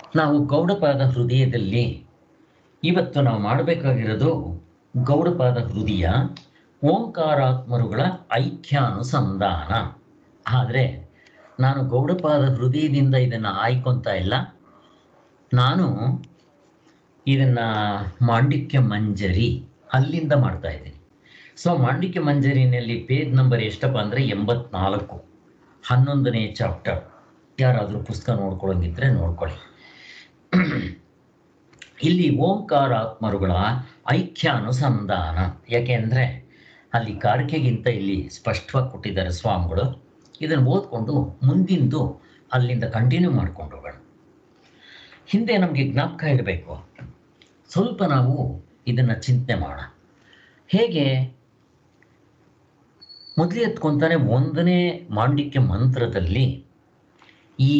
ನಾವು ಗೌಡಪಾದ ಹೃದಯದಲ್ಲಿ ಇವತ್ತು ನಾವು ಮಾಡಬೇಕಾಗಿರೋದು ಗೌಡಪಾದ ಹೃದಯ ಓಂಕಾರಾತ್ಮರುಗಳ ಐಕ್ಯಾನುಸಂಧಾನ ಆದರೆ ನಾನು ಗೌಡಪಾದ ಹೃದಯದಿಂದ ಇದನ್ನು ಆಯ್ಕೊತಾ ಇಲ್ಲ ನಾನು ಇದನ್ನು ಮಾಂಡಿಕ್ಯ ಮಂಜರಿ ಅಲ್ಲಿಂದ ಮಾಡ್ತಾ ಇದ್ದೀನಿ ಸೊ ಮಾಂಡಿಕ್ಯ ಮಂಜರಿನಲ್ಲಿ ಪೇಜ್ ನಂಬರ್ ಎಷ್ಟಪ್ಪ ಅಂದರೆ ಎಂಬತ್ನಾಲ್ಕು ಹನ್ನೊಂದನೇ ಚಾಪ್ಟರ್ ಯಾರಾದರೂ ಪುಸ್ತಕ ನೋಡ್ಕೊಳ್ಳೋಂಗಿದ್ರೆ ನೋಡ್ಕೊಳ್ಳಿ ಇಲ್ಲಿ ಓಂಕಾರಾತ್ಮರುಗಳ ಐಕ್ಯಾನುಸಂಧಾನ ಯಾಕೆಂದರೆ ಅಲ್ಲಿ ಕಾರಿಕೆಗಿಂತ ಇಲ್ಲಿ ಸ್ಪಷ್ಟವಾಗಿ ಕೊಟ್ಟಿದ್ದಾರೆ ಸ್ವಾಮಿಗಳು ಇದನ್ನು ಓದ್ಕೊಂಡು ಮುಂದಿಂದು ಅಲ್ಲಿಂದ ಕಂಟಿನ್ಯೂ ಮಾಡ್ಕೊಂಡು ಹೋಗೋಣ ಹಿಂದೆ ನಮಗೆ ಜ್ಞಾಪಕ ಇರಬೇಕು ಸ್ವಲ್ಪ ನಾವು ಇದನ್ನು ಚಿಂತನೆ ಮಾಡೋಣ ಹೇಗೆ ಮೊದಲೇ ಎತ್ಕೊಂತಾನೆ ಒಂದನೇ ಮಾಂಡಿಕ್ಯ ಮಂತ್ರದಲ್ಲಿ ಈ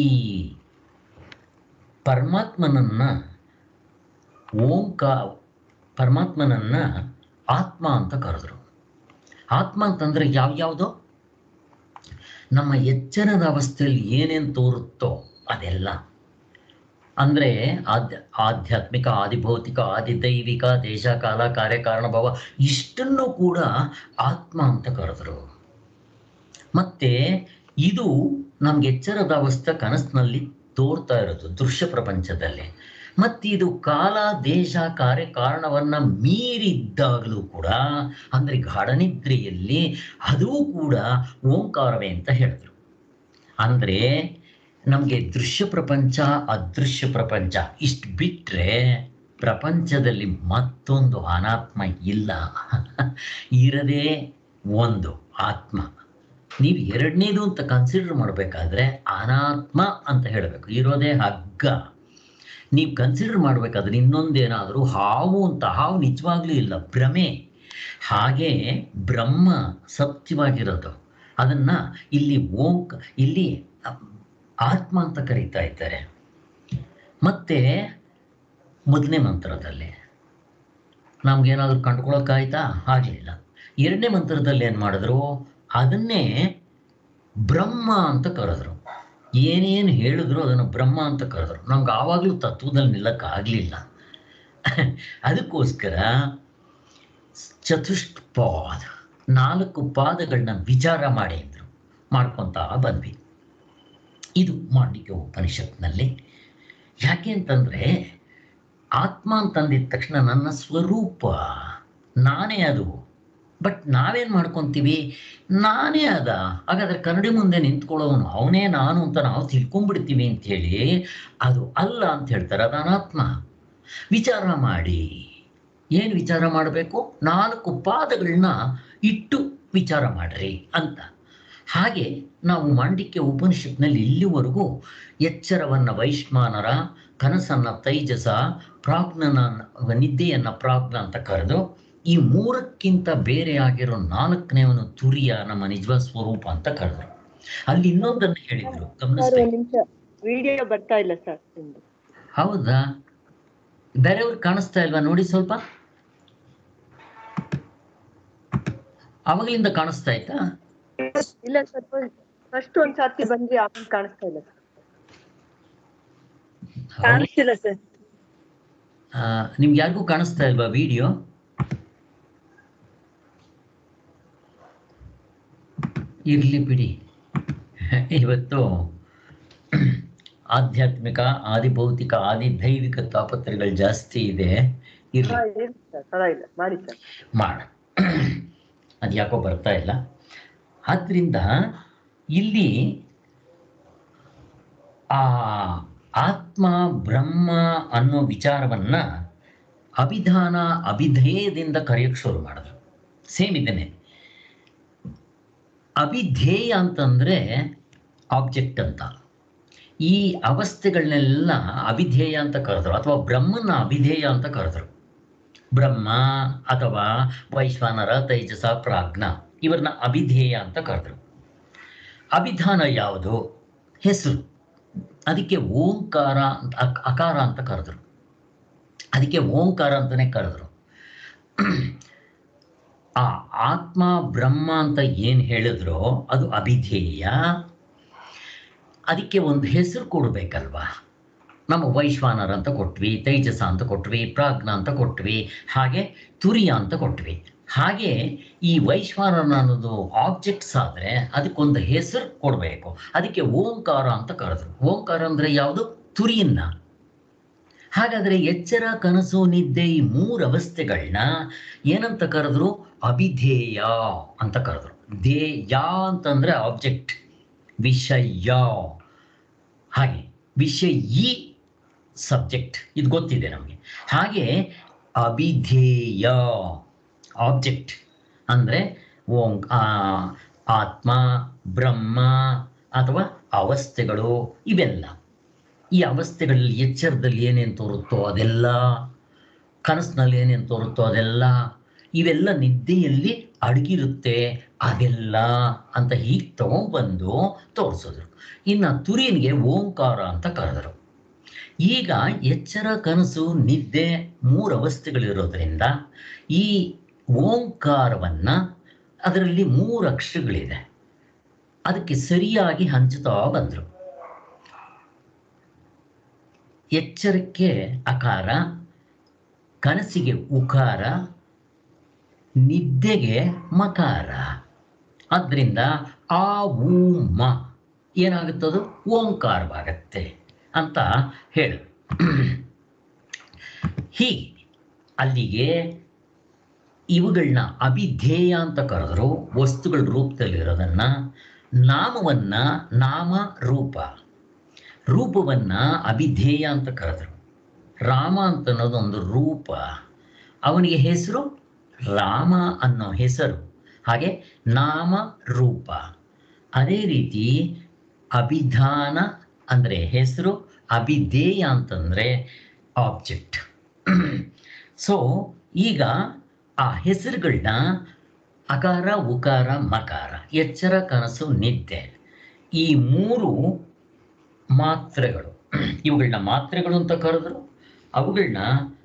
ಪರಮಾತ್ಮನನ್ನ ಓಂಕ ಪರಮಾತ್ಮನನ್ನ ಆತ್ಮ ಅಂತ ಕರೆದ್ರು ಆತ್ಮ ಅಂತಂದ್ರೆ ಯಾವ್ಯಾವುದೋ ನಮ್ಮ ಎಚ್ಚರದ ಅವಸ್ಥೆಯಲ್ಲಿ ಏನೇನು ತೋರುತ್ತೋ ಅದೆಲ್ಲ ಅಂದರೆ ಆಧ್ಯ ಆಧ್ಯಾತ್ಮಿಕ ಆದಿಭೌತಿಕ ಆದಿದೈವಿಕ ದೇಶ ಕಾಲ ಕಾರ್ಯಕಾರಣ ಭಾವ ಇಷ್ಟನ್ನು ಕೂಡ ಆತ್ಮ ಅಂತ ಕರೆದ್ರು ಮತ್ತೆ ಇದು ನಮ್ಗೆ ಎಚ್ಚರದ ಅವಸ್ಥೆ ಕನಸಿನಲ್ಲಿ ತೋರ್ತಾ ಇರೋದು ದೃಶ್ಯ ಪ್ರಪಂಚದಲ್ಲಿ ಮತ್ತೆ ಇದು ಕಾಲ ದೇಶ ಕಾರ್ಯ ಕಾರಣವನ್ನ ಮೀರಿದ್ದಾಗಲೂ ಕೂಡ ಅಂದ್ರೆ ಗಾಢನಿದ್ರೆಯಲ್ಲಿ ಅದೂ ಕೂಡ ಓಂಕಾರವೇ ಅಂತ ಹೇಳಿದ್ರು ಅಂದ್ರೆ ನಮಗೆ ದೃಶ್ಯ ಪ್ರಪಂಚ ಅದೃಶ್ಯ ಪ್ರಪಂಚ ಇಷ್ಟು ಬಿಟ್ರೆ ಪ್ರಪಂಚದಲ್ಲಿ ಮತ್ತೊಂದು ಅನಾತ್ಮ ಇಲ್ಲ ಇರದೇ ಒಂದು ಆತ್ಮ ನೀವು ಎರಡನೇದು ಅಂತ ಕನ್ಸಿಡರ್ ಮಾಡಬೇಕಾದ್ರೆ ಅನಾತ್ಮ ಅಂತ ಹೇಳಬೇಕು ಇರೋದೇ ಹಗ್ಗ ನೀವು ಕನ್ಸಿಡರ್ ಮಾಡಬೇಕಾದ್ರೆ ಇನ್ನೊಂದೇನಾದರೂ ಹಾವು ಅಂತ ಹಾವು ನಿಜವಾಗ್ಲೂ ಇಲ್ಲ ಭ್ರಮೆ ಹಾಗೆ ಬ್ರಹ್ಮ ಸತ್ಯವಾಗಿರೋದು ಅದನ್ನ ಇಲ್ಲಿ ಓಂಕ್ ಇಲ್ಲಿ ಆತ್ಮ ಅಂತ ಕರೀತಾ ಇದ್ದಾರೆ ಮತ್ತೆ ಮೊದಲನೇ ಮಂತ್ರದಲ್ಲಿ ನಮ್ಗೇನಾದ್ರೂ ಕಂಡುಕೊಳ್ಳೋಕ್ಕಾಯ್ತಾ ಆಗಲಿಲ್ಲ ಎರಡನೇ ಮಂತ್ರದಲ್ಲಿ ಏನು ಮಾಡಿದ್ರು ಅದನ್ನೇ ಬ್ರಹ್ಮ ಅಂತ ಕರೆದ್ರು ಏನೇನು ಹೇಳಿದ್ರು ಅದನ್ನು ಬ್ರಹ್ಮ ಅಂತ ಕರೆದ್ರು ನಮ್ಗೆ ಆವಾಗಲೂ ತತ್ವದಲ್ಲಿ ನಿಲ್ಲಕ್ಕಾಗಲಿಲ್ಲ ಅದಕ್ಕೋಸ್ಕರ ಚತುಷ್ಪಾದ ನಾಲ್ಕು ಪಾದಗಳನ್ನ ವಿಚಾರ ಮಾಡಿ ಅಂದರು ಮಾಡ್ಕೊತಾ ಬಂದ್ವಿ ಇದು ಮಾಂಡಿಕ್ಯ ಉಪನಿಷತ್ನಲ್ಲಿ ಯಾಕೆ ಅಂತಂದ್ರೆ ಆತ್ಮ ಅಂತಂದಿದ ತಕ್ಷಣ ನನ್ನ ಸ್ವರೂಪ ನಾನೇ ಅದು ಬಟ್ ನಾವೇನು ಮಾಡ್ಕೊತೀವಿ ನಾನೇ ಅದ ಹಾಗಾದ್ರೆ ಕನ್ನಡಿ ಮುಂದೆ ನಿಂತ್ಕೊಳ್ಳೋನು ಅವನೇ ನಾನು ಅಂತ ನಾವು ತಿಳ್ಕೊಂಡ್ಬಿಡ್ತೀವಿ ಅಂಥೇಳಿ ಅದು ಅಲ್ಲ ಅಂತ ಹೇಳ್ತಾರೆ ಅದು ಅನಾತ್ಮ ವಿಚಾರ ಮಾಡಿ ಏನು ವಿಚಾರ ಮಾಡಬೇಕು ನಾಲ್ಕು ಪಾದಗಳನ್ನ ಇಟ್ಟು ವಿಚಾರ ಮಾಡ್ರಿ ಅಂತ ಹಾಗೆ ನಾವು ಮಾಂಡಿಕ್ಯ ಉಪನಿಷತ್ನಲ್ಲಿ ಇಲ್ಲಿವರೆಗೂ ಎಚ್ಚರವನ್ನ ವೈಶ್ಮಾನರ ಕನಸನ್ನ ತೈಜಸ ಪ್ರಾಜ್ಞನ ನಿದ್ದೆಯನ್ನ ಪ್ರಾಜ್ಞ ಅಂತ ಕರೆದು ಈ ಮೂರಕ್ಕಿಂತ ಬೇರೆ ಆಗಿರೋ ನಾಲ್ಕನೇವನು ತುರಿಯ ನಮ್ಮ ನಿಜ ಸ್ವರೂಪ ಅಂತ ಕರೆದ್ರು ಅಲ್ಲಿ ಇನ್ನೊಂದನ್ನು ಹೇಳಿದ್ರು ಸರ್ ಗಮನಿಸ್ಬೇಕು ಒಂದ್ ನಿಮಿಷ ವಿಡಿಯೋ ಬರ್ತಾ ಇಲ್ಲ ಸರ್ ನಿಮ್ದು ಹೌದಾ ಬೇರೆಯವ್ರಿಗೆ ಕಾಣಿಸ್ತಾ ಇಲ್ವಾ ನೋಡಿ ಸ್ವಲ್ಪ ಅವಾಗಲಿಂದ ಕಾಣಿಸ್ತಾ ಆಯ್ತಾ ಇಲ್ಲ ಸರ್ ಫಸ್ಟ್ ಒಂದ್ ಸರ್ತಿ ಬಂದ್ರಿ ಆಮೇಲೆ ಕಾಣಿಸ್ತಾ ಇಲ್ಲ ಸರ್ ಕಾಣಿಸ್ತಿಲ್ಲ ಸರ್ ಆ, ನಿಮ್ಗೆ ಯಾರಿಗೂ ಕಾಣಿಸ್ತಾ ಇಲ್ವಾ ವಿಡಿಯೋ ಇರ್ಲಿ ಬಿಡಿ ಇವತ್ತು ಆಧ್ಯಾತ್ಮಿಕ ಆದಿಭೌತಿಕ ಆದಿ ದೈವಿಕ ತಾಪತ್ರಗಳು ಜಾಸ್ತಿ ಇದೆ ಇರ್ಲಿ ಹಾ ಹೇಳಿ ಸರ್ ಪರವಾಗಿಲ್ಲ ಮಾಡಿ ಸರ್ ಮಾಡ ಅದು ಯಾಕೋ ಬರ್ತಾ ಇಲ್ಲ ಆದ್ರಿಂದ ಇಲ್ಲಿ ಆ ಆತ್ಮ ಬ್ರಹ್ಮ ಅನ್ನೋ ವಿಚಾರವನ್ನ ಅಭಿಧಾನ ಅಭಿಧೇಯದಿಂದ ಕರೆಯಕ್ಕೆ ಶುರು ಮಾಡಿದ್ರು ಸೇಮ್ ಇದನ್ನೇ ಅಭಿಧೇಯ ಅಂತಂದ್ರೆ ಆಬ್ಜೆಕ್ಟ್ ಅಂತ ಈ ಅವಸ್ಥೆಗಳನ್ನೆಲ್ಲ ಅಭಿಧೇಯ ಅಂತ ಕರೆದ್ರು ಅಥವಾ ಬ್ರಹ್ಮನ ಅಭಿಧೇಯ ಅಂತ ಕರೆದ್ರು ಬ್ರಹ್ಮ ಅಥವಾ ವೈಶ್ವಾನರ ತೈಜಸ ಪ್ರಾಜ್ಞ ಇವ್ರನ್ನ ಅಭಿಧೇಯ ಅಂತ ಕರೆದ್ರು ಅಭಿಧಾನ ಯಾವುದು ಹೆಸರು ಅದಕ್ಕೆ ಓಂಕಾರ ಅಂತ ಅಕ್- ಅಕಾರ ಅಂತ ಕರೆದ್ರು ಅದಕ್ಕೆ ಓಂಕಾರ ಅಂತಾನೆ ಕರೆದ್ರು ಆ ಆತ್ಮ ಬ್ರಹ್ಮ ಅಂತ ಏನು ಹೇಳಿದ್ರೋ ಅದು ಅಭಿಧೇಯ ಅದಕ್ಕೆ ಒಂದು ಹೆಸರು ಕೊಡ್ಬೇಕಲ್ವಾ ನಮ್ಮ ವೈಶ್ವಾನರ ಅಂತ ಕೊಟ್ವಿ ತೈಜಸ ಅಂತ ಕೊಟ್ವಿ ಪ್ರಾಜ್ಞ ಅಂತ ಕೊಟ್ವಿ ಹಾಗೆ ತುರಿಯ ಅಂತ ಕೊಟ್ವಿ ಹಾಗೆ ಈ ವೈಶ್ವಾನರ ಅನ್ನೋದು ಆಬ್ಜೆಕ್ಟ್ಸ್ ಆದರೆ ಅದಕ್ಕೊಂದು ಹೆಸರು ಕೊಡಬೇಕು ಅದಕ್ಕೆ ಓಂಕಾರ ಅಂತ ಕರೆದ್ರು ಓಂಕಾರ ಅಂದರೆ ಯಾವುದು ತುರಿಯನ್ನ ಹಾಗಾದರೆ ಎಚ್ಚರ ಕನಸು ನಿದ್ದೆ ಈ ಮೂರು ಅವಸ್ಥೆಗಳನ್ನ ಏನಂತ ಕರೆದ್ರು ಅಭಿಧೇಯ ಅಂತ ಕರೆದ್ರು ಧ್ಯೇಯ ಅಂತಂದ್ರೆ ಆಬ್ಜೆಕ್ಟ್ ವಿಷಯ ಹಾಗೆ ವಿಷಯಿ ಸಬ್ಜೆಕ್ಟ್ ಇದು ಗೊತ್ತಿದೆ ನಮಗೆ ಹಾಗೆ ಅಭಿಧೇಯ ಆಬ್ಜೆಕ್ಟ್ ಅಂದರೆ ಓಂ ಆ, ಆತ್ಮ ಬ್ರಹ್ಮ ಅಥವಾ ಅವಸ್ಥೆಗಳು ಇವೆಲ್ಲ ಈ ಅವಸ್ಥೆಗಳಲ್ಲಿ ಎಚ್ಚರದಲ್ಲಿ ಏನೇನು ತೋರುತ್ತೋ ಅದೆಲ್ಲ ಕನಸಿನಲ್ಲಿ ಏನೇನು ತೋರುತ್ತೋ ಅದೆಲ್ಲ ಇವೆಲ್ಲ ನಿದ್ದೆಯಲ್ಲಿ ಅಡಗಿರುತ್ತೆ ಅದೆಲ್ಲ ಅಂತ ಹೀಗೆ ತಗೊಂಡ್ಬಂದು ತೋರಿಸಿದ್ರು ಇನ್ನು ತುರಿಯನಿಗೆ ಓಂಕಾರ ಅಂತ ಕರೆದರು ಈಗ ಎಚ್ಚರ ಕನಸು ನಿದ್ದೆ ಮೂರು ಅವಸ್ಥೆಗಳಿರೋದ್ರಿಂದ ಈ ಓಂಕಾರವನ್ನ ಅದರಲ್ಲಿ ಮೂರು ಅಕ್ಷರಗಳಿದೆ ಅದಕ್ಕೆ ಸರಿಯಾಗಿ ಹಂಚುತ್ತಾ ಬಂದರು ಎಚ್ಚರಕ್ಕೆ ಅಕಾರ ಕನಸಿಗೆ ಉಕಾರ ನಿದ್ದೆಗೆ ಮಕಾರ ಆದ್ದರಿಂದ ಆ ಊ ಮ ಏನಾಗುತ್ತದು ಓಂಕಾರವಾಗತ್ತೆ ಅಂತ ಹೇಳು ಹೀಗೆ ಅಲ್ಲಿಗೆ ಇವುಗಳನ್ನ ಅಭಿಧೇಯ ಅಂತ ಕರೆದ್ರು ವಸ್ತುಗಳ ರೂಪದಲ್ಲಿರೋದನ್ನ ನಾಮವನ್ನ ನಾಮ ರೂಪ ರೂಪವನ್ನ ಅಭಿಧೇಯ ಅಂತ ಕರೆದ್ರು ರಾಮ ಅಂತ ಅನ್ನೋದೊಂದು ರೂಪ ಅವನಿಗೆ ಹೆಸರು ರಾಮ ಅನ್ನೋ ಹೆಸರು ಹಾಗೆ ನಾಮ ರೂಪ ಅದೇ ರೀತಿ ಅಭಿಧಾನ ಅಂದರೆ ಹೆಸರು ಅಭಿಧೇಯ ಅಂತಂದರೆ ಆಬ್ಜೆಕ್ಟ್ ಸೊ ಈಗ ಆ ಹೆಸರುಗಳನ್ನ ಅಕಾರ ಉಕಾರ ಮಕಾರ ಎಚ್ಚರ ಕನಸು ನಿದ್ದೆ ಈ ಮೂರು ಮಾತ್ರೆಗಳು ಇವುಗಳನ್ನ ಮಾತ್ರೆಗಳು ಅಂತ ಕರೆದ್ರು ಅವುಗಳನ್ನ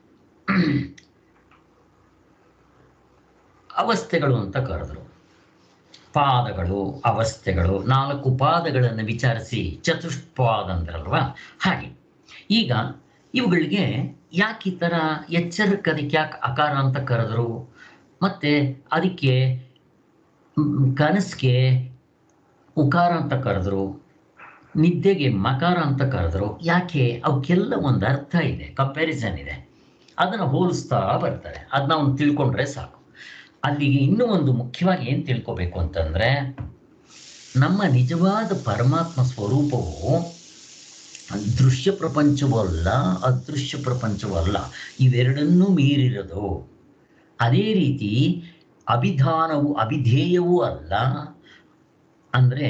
ಅವಸ್ಥೆಗಳು ಅಂತ ಕರೆದ್ರು ಪಾದಗಳು ಅವಸ್ಥೆಗಳು ನಾಲ್ಕು ಪಾದಗಳನ್ನು ವಿಚಾರಿಸಿ ಚತುಷ್ಪಾದ ಅಂದ್ರಲ್ವಾ ಹಾಗೆ ಈಗ ಇವುಗಳಿಗೆ ಯಾಕೆ ಈ ಥರ ಎಚ್ಚರಕ್ಕೆ ಅದಕ್ಕೆ ಯಾಕೆ ಅಕಾರ ಅಂತ ಕರೆದ್ರು ಮತ್ತೆ ಅದಕ್ಕೆ ಮ್, ಕನಸಿಗೆ ಉಕಾರ ಅಂತ ಕರೆದ್ರು ನಿದ್ದೆಗೆ ಮಕಾರ ಅಂತ ಕರೆದ್ರು ಯಾಕೆ ಅವಕ್ಕೆಲ್ಲ ಒಂದು ಅರ್ಥ ಇದೆ ಕಂಪ್ಯಾರಿಸನ್ ಇದೆ ಅದನ್ನು ಹೋಲಿಸ್ತಾ ಬರ್ತಾರೆ ಅದನ್ನ ಅವ್ನು ತಿಳ್ಕೊಂಡ್ರೆ ಸಾಕು ಅಲ್ಲಿಗೆ ಇನ್ನೂ ಒಂದು ಮುಖ್ಯವಾಗಿ ಏನು ತಿಳ್ಕೊಬೇಕು ಅಂತಂದ್ರೆ ನಮ್ಮ ನಿಜವಾದ ಪರಮಾತ್ಮ ಸ್ವರೂಪವು ದೃಶ್ಯ ಪ್ರಪಂಚವೂ ಅಲ್ಲ ಅದೃಶ್ಯ ಪ್ರಪಂಚವೂ ಅಲ್ಲ ಇವೆರಡನ್ನೂ ಮೀರಿರೋದು ಅದೇ ರೀತಿ ಅಭಿಧಾನವು ಅಭಿಧೇಯವೂ ಅಲ್ಲ ಅಂದರೆ